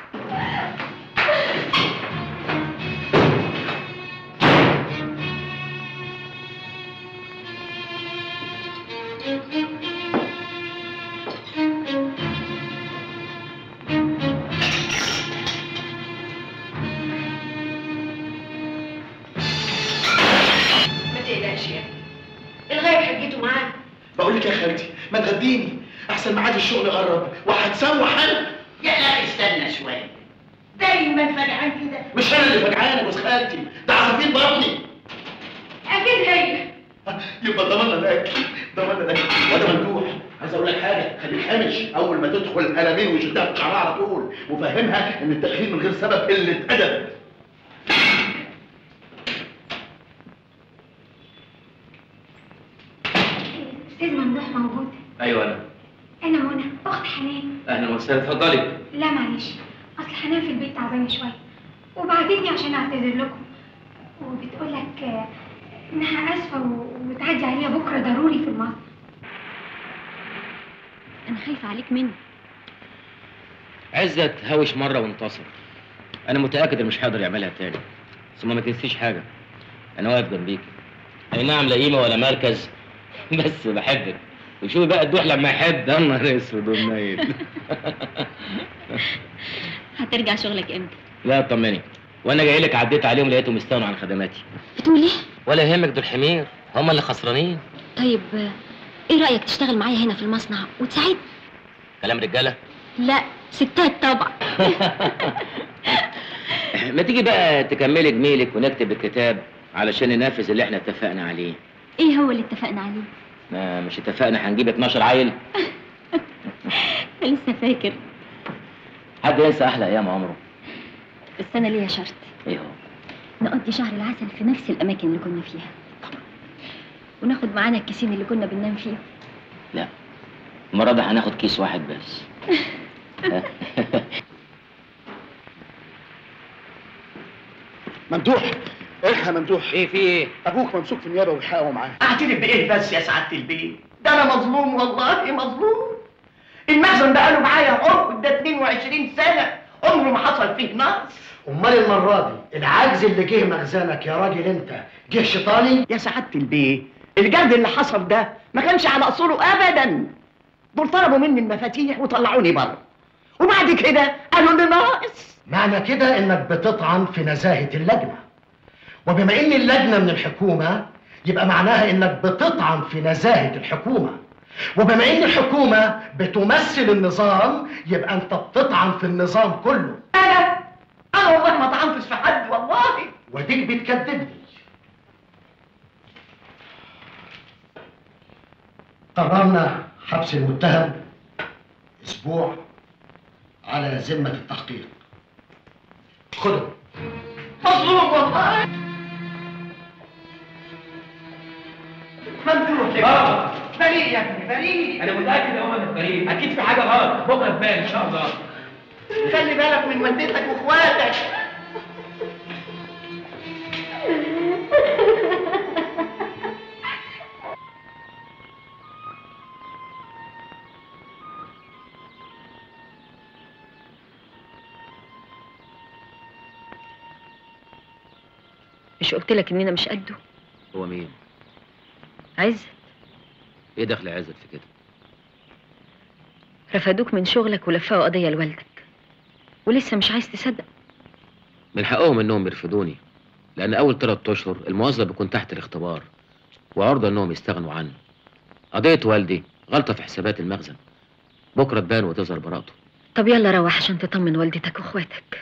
ما تقلقش يا ابني الغايب حجته معانا بقول لك يا خالتي ما تغديني احسن ميعاد الشغل قرب وهتسوح انا يا لا استنى شويه دايما فجعان كده مش انا اللي فجعان يا جوز خالتي ده عصافير بطني اكيد هي يبقى ضمننا الاكل ضمننا الاكل وانا ممدوح عايز اقول لك حاجه خليك حامش اول ما تدخل القلمين وشدها في شعرها على طول وفهمها ان التاخير من غير سبب قله ادب استاذ ممدوح موجود ايوه انا انا منى اخت حنان اهلا وسهلا اتفضلي لا معلش اصل حنان في البيت تعبانه شويه وبعتتني عشان اعتذر لكم وبتقول لك آه، انها اسفه و- وتعدي عليها بكره ضروري في المصنع انا خايفه عليك مني عزت هاوش مره وانتصر انا متاكد انه مش هيقدر يعملها تاني ثم ما تنسيش حاجه انا واقف جنبيك اي نعم لا قيمه ولا مركز بس بحبك وشوفي بقى الدوح لما يحب ده نهار اسود ومنيل هترجع شغلك امتى لا طمني وانا جاي لك عديت عليهم لقيتهم استغنوا عن خدماتي بتقول ايه ولا يهمك دول حمير هم اللي خسرانين طيب آه، ايه رايك تشتغل معايا هنا في المصنع وتساعدني كلام رجاله لا ستات طبعا ما تيجي بقى تكملي جميلك ونكتب الكتاب علشان ننفذ اللي احنا اتفقنا عليه ايه هو اللي اتفقنا عليه ما مش اتفقنا هنجيب 12 عيل لسه فاكر حد ينسى احلى ايام عمره بس انا ليا شرط ايه هو نقضي شهر العسل في نفس الاماكن اللي كنا فيها وناخد معانا الكيسين اللي كنا بننام فيهم لا المره دي هناخد كيس واحد بس ممدوح الحق يا ممدوح ايه في ايه ابوك ممسوك في النيابه ويحققوا معاه اعترف بايه بس يا سعاده البيه ده انا مظلوم والله مظلوم المخزن بقاله معايا عمر ده 22 سنه عمره ما حصل فيه نقص امال المره دي العجز اللي جه مخزنك يا راجل انت جه شيطاني يا سعاده البيه الجرد اللي حصل ده ما كانش على اصوله ابدا دول طلبوا مني المفاتيح وطلعوني بره وبعد كده قالوا لي ناقص معنى كده انك بتطعن في نزاهه اللجنه وبما ان اللجنه من الحكومه يبقى معناها انك بتطعن في نزاهه الحكومه وبما ان الحكومه بتمثل النظام يبقى انت بتطعن في النظام كله انا انا والله ما طعنتش في حد والله وديك بتكذبني قررنا حبس المتهم اسبوع على ذمه التحقيق خده مظلوم والله ممدوح بابا. بريء يا ابني بريء انا متاكد ان هو بريء اكيد في حاجه غلط بكره تبان ان شاء الله خلي بالك من والدتك واخواتك مش قلت لك اننا مش قده هو مين عز ايه دخل عزت في كده رفدوك من شغلك ولفقوا قضيه لوالدك ولسه مش عايز تصدق من حقهم انهم يرفضوني لان اول ثلاث اشهر الموظف بيكون تحت الاختبار وعرضه انهم يستغنوا عنه قضيه والدي غلطه في حسابات المخزن بكره تبان وتظهر براءته طب يلا روح عشان تطمن والدتك واخواتك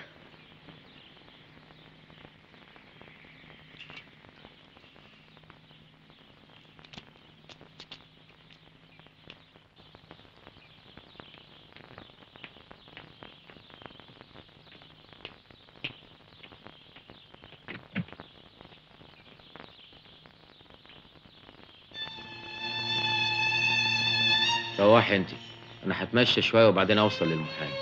روحي انت انا هتمشى شويه وبعدين اوصل للمحامي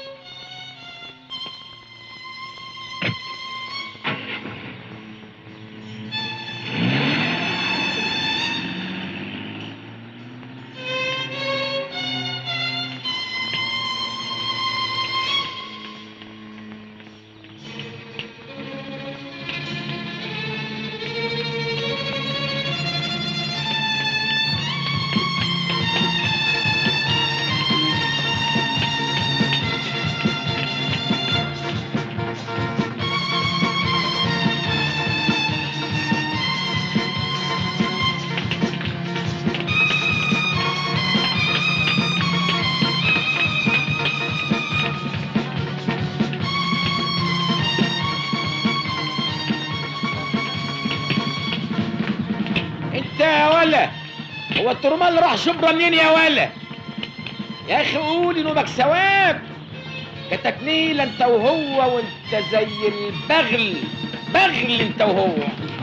انت يا ولا هو الترمال راح شبرا منين يا ولا يا اخي قول نومك ثواب كتكنيل انت وهو وانت زي البغل بغل انت وهو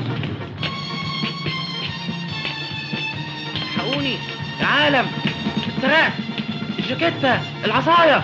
حقوني يا عالم السراق الجاكيتة العصاية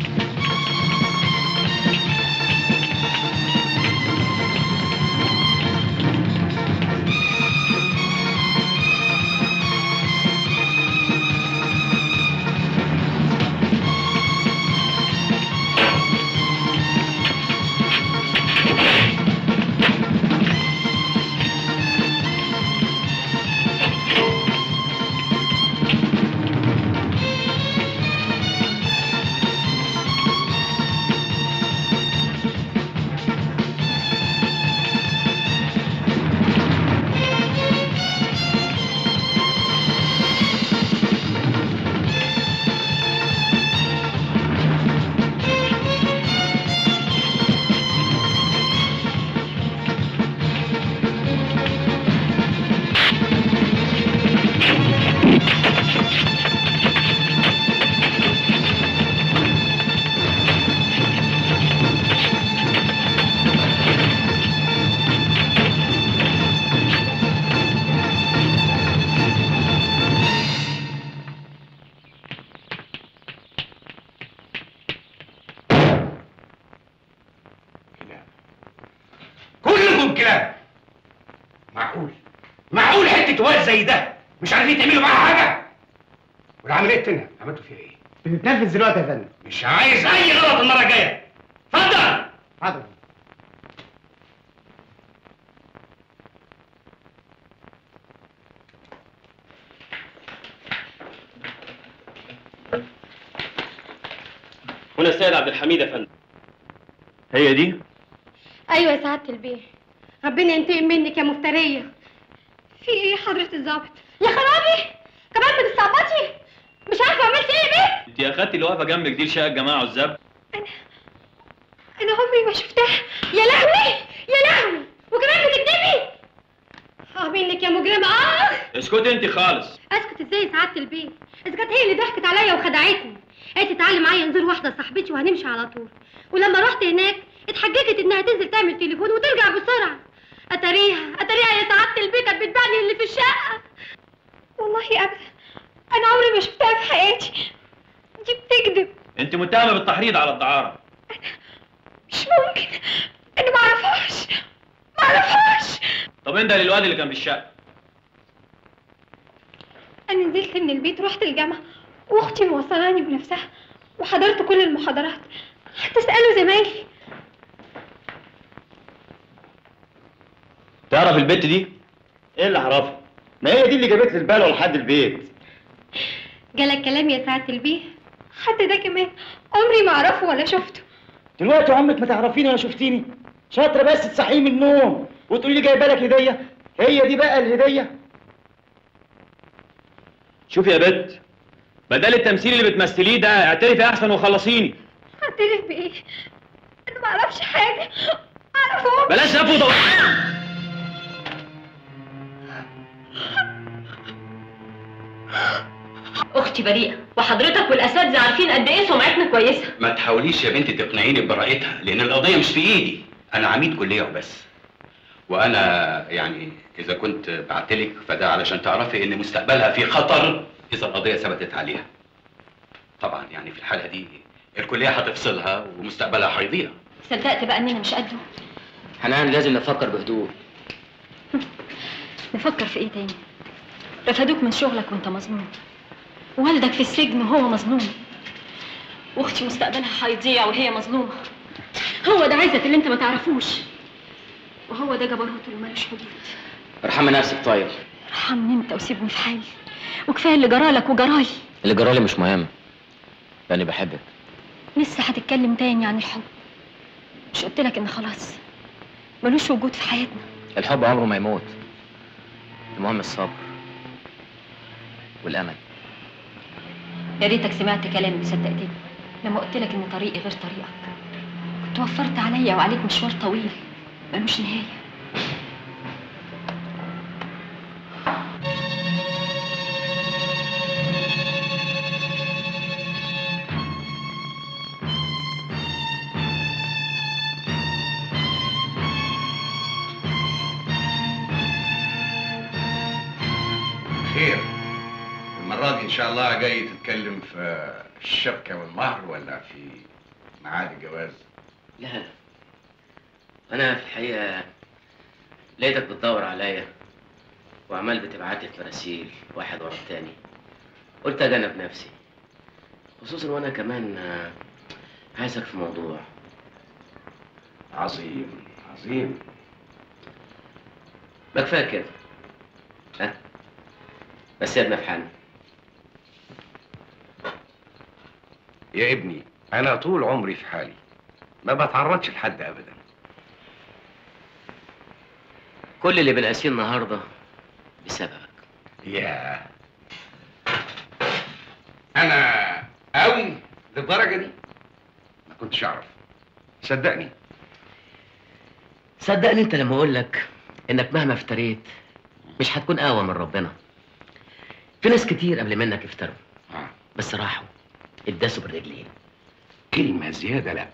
كلكم كلاب معقول معقول حته واد زي ده مش عارفين تعملوا معاها حاجه والعمليه التانيه عملتوا فيها ايه؟ بنتنفذ دلوقتي يا فندم مش عايز اي غلط المره الجايه اتفضل حاضر هنا السيد عبد الحميد يا فندم هي دي ايوه يا سعاده البيه ربنا ينتقم منك يا مفتريه في ايه حضره الظابط يا خرابي كمان بتستعبطي مش عارفه عملت ايه يا بيه انت اخدتي اللي واقفه جنبك دي لشقه الجماعه والزب انا عمري ما شفتها يا لهوي يا لهوي وكمان بتكدبي اه منك يا مجرمه اه اسكتي انت خالص اسكت ازاي يا سعاده البيه اذا كانت هي اللي ضحكت عليا وخدعتني قالت تعالي معايا نزور واحده صاحبتي وهنمشي على طول ولما رحت هناك اتحججت انها تنزل تعمل تليفون وترجع بسرعه اتاريها اتاريها يا سعاده البيه كانت بتبعني اللي في الشقه والله ابدا انا عمري ما شفتها في حياتي دي بتكذب انت متهمه بالتحريض على الدعاره مش ممكن انا ما اعرفهاش ما اعرفهاش طب انت للواد اللي كان في الشقه انا نزلت من البيت رحت الجامعه واختي موصلاني بنفسها وحضرت كل المحاضرات حتى اسالوا زمايلي تعرف البت دي ايه اللي اعرفه؟ ما هي دي اللي جابت لي البلوه لحد البيت جالك كلام يا سعاده البيه حتى ده كمان عمري ما اعرفه ولا شفته دلوقتي عمرك ما تعرفيني ولا شفتيني شاطره بس تصحيه من النوم وتقولي لي جايبه لك هديه هي دي بقى الهديه شوفي يا بت بدل التمثيل اللي بتمثليه ده اعترفي احسن وخلصيني اعترف بايه انا ما اعرفش حاجه اعرفهم بلاش لف وضوء اختي بريئه وحضرتك والاساتذه عارفين قد ايه سمعتنا كويسه ما تحاوليش يا بنتي تقنعيني ببراءتها لان القضيه مش في ايدي انا عميد كليه وبس وانا يعني اذا كنت بعتلك فده علشان تعرفي ان مستقبلها في خطر اذا القضيه ثبتت عليها طبعا يعني في الحاله دي الكليه هتفصلها ومستقبلها هيضيع صدقت بقى اننا مش قده حنان لازم نفكر بهدوء نفكر في ايه تاني رفدوك من شغلك وانت مظلوم ووالدك في السجن وهو مظلوم واختي مستقبلها هيضيع وهي مظلومه هو ده عزت اللي انت ما تعرفوش وهو ده جبروت اللي ملوش حدود ارحمي نفسك طيب ارحمني انت وسيبني في حالي وكفايه اللي جرالك وجرالي اللي جرالي مش مهم لاني بحبك لسه هتتكلم تاني عن الحب مش قلت لك ان خلاص ملوش وجود في حياتنا الحب عمره ما يموت المهم الصبر والامل يا ريتك سمعت كلامي وصدقتني لما قلت لك ان طريقي غير طريقك كنت وفرت عليا وعليك مشوار طويل ملوش نهايه خير المرة دي إن شاء الله جاي تتكلم في الشبكة والمهر ولا في ميعاد الجواز؟ لا انا في الحقيقه لقيتك بتدور عليا وعمال بتبعت لي في مراسيل واحد ورا التاني قلت اجنب نفسي خصوصا وانا كمان آه، عايزك في موضوع عظيم عظيم ما كفايه كده ها بس سيبنا في حالنا يا ابني أنا طول عمري في حالي ما بتعرضش لحد أبدا كل اللي بنقاسيه النهارده بسببك يا أنا قوي للدرجة دي ما كنتش أعرف صدقني صدقني انت لما اقول لك انك مهما افتريت مش هتكون اقوى من ربنا في ناس كتير قبل منك افتروا بس راحوا اتداسوا بالرجلين كلمة زيادة لا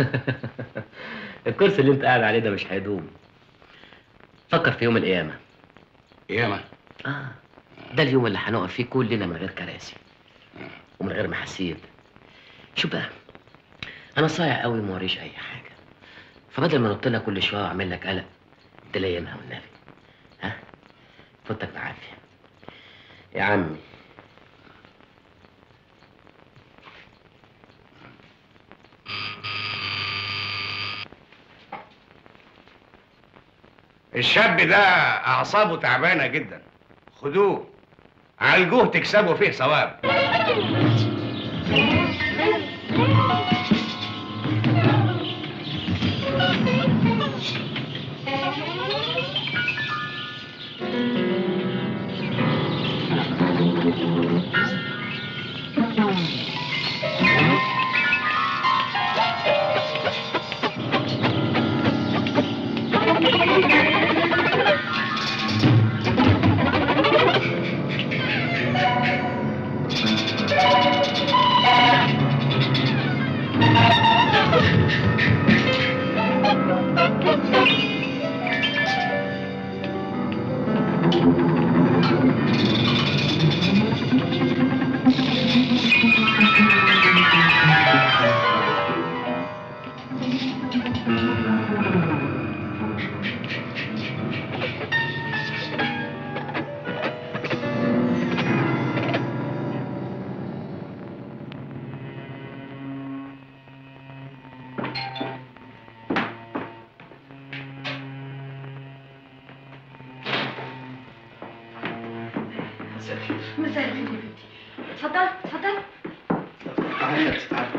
الكرسي اللي انت قاعد عليه ده مش هيدوم فكر في يوم القيامة قيامة؟ اه ده اليوم اللي هنقف فيه كلنا من غير كراسي ومن غير محاسيب شوف بقى انا صايع قوي ما وريش اي حاجة فبدل ما انط لك كل شوية واعمل لك قلق تلايمها والنبي ها فوتك بعافية يا عمي الشاب ده أعصابه تعبانة جدا خدوه عالجوه تكسبوا فيه ثواب مساء الخير يا بنتي اتفضل اتفضل تعالى تعالى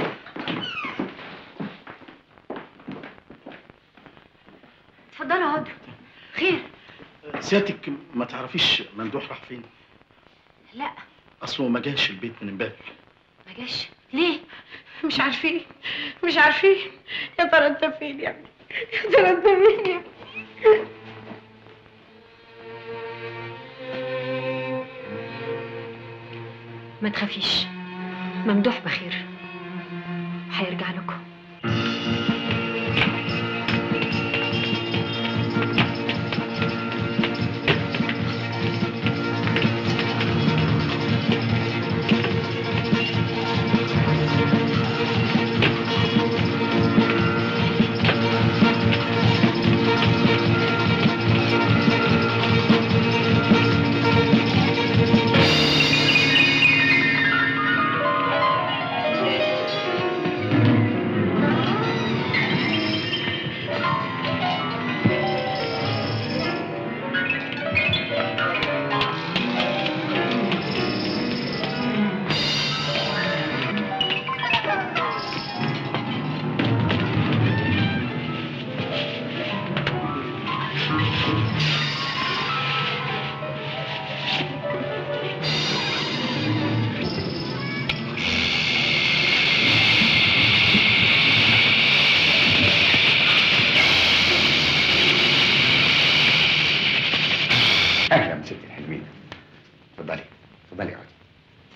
اتفضلوا اقعدوا خير سيادتك ما تعرفيش ممدوح راح فين لا اصله ما جاش البيت من امبارح ما جاش ليه مش عارفين مش عارفين يا ترى انت فين يا ابني يا ترى انت فين يا ابني ما تخافيش ممدوح بخير هيرجع لكم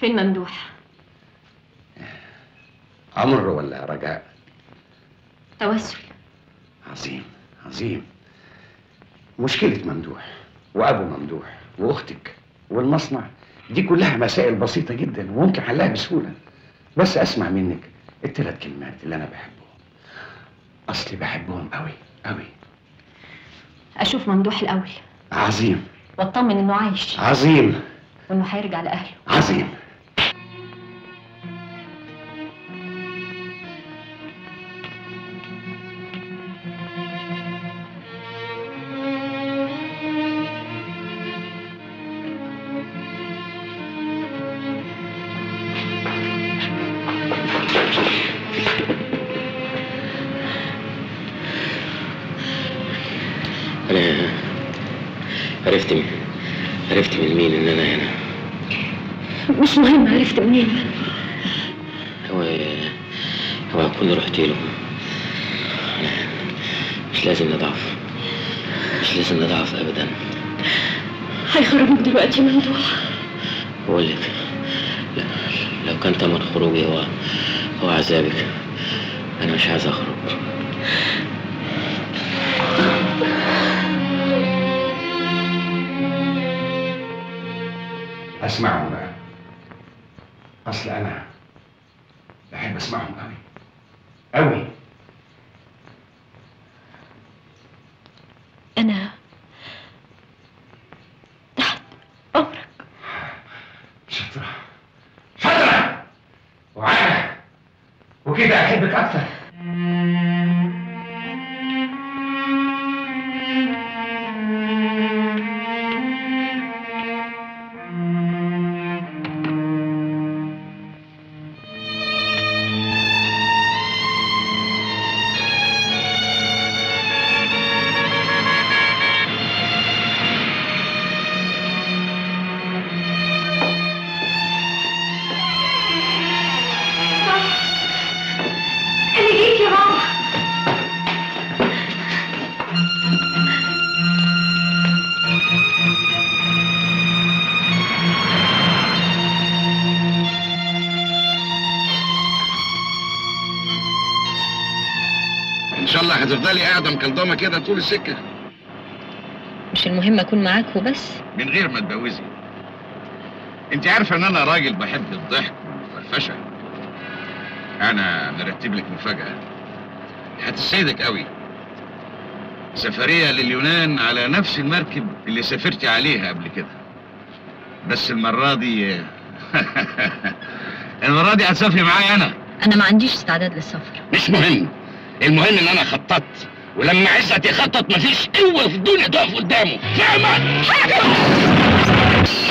فين ممدوح عمر ولا رجاء توسل عظيم عظيم مشكلة ممدوح وأبو ممدوح وأختك والمصنع دي كلها مسائل بسيطة جدا وممكن حلها بسهولة بس أسمع منك الثلاث كلمات اللي أنا بحبهم أصلي بحبهم أوي أوي اشوف ممدوح الاول عظيم واطمن انه عايش عظيم وانه هيرجع لاهله عظيم انا عرفت من عرفت من مين ان انا هنا مش مهم عرفت منين هو هو اكون رحت له أنا مش لازم نضعف مش لازم نضعف ابدا هيخرجوك دلوقتي يا ممدوح بقول لك لا لو كان تمر خروجي هو هو عذابك انا مش عايز اخرج أسمعهم بقى أصل أنا بحب أسمعهم أوي أوي انا شاطرة شاطرة وعاقلة وكده أحبك أكتر انا جيت يا بابا إن شاء الله هتفضلي قاعدة مكلضمة كده طول السكة مش المهم اكون معاك وبس من غير ما تبوزي انت عارفه ان انا راجل بحب الضحك والفرفشه انا مرتب لك مفاجاه هتسعدك قوي سفريه لليونان على نفس المركب اللي سافرتي عليها قبل كده بس المره دي المره دي هتسافري معايا انا انا ما عنديش استعداد للسفر مش مهم المهم ان انا خططت ولما عزت يخطط مفيش قوه في الدنيا تقف قدامه فاهمه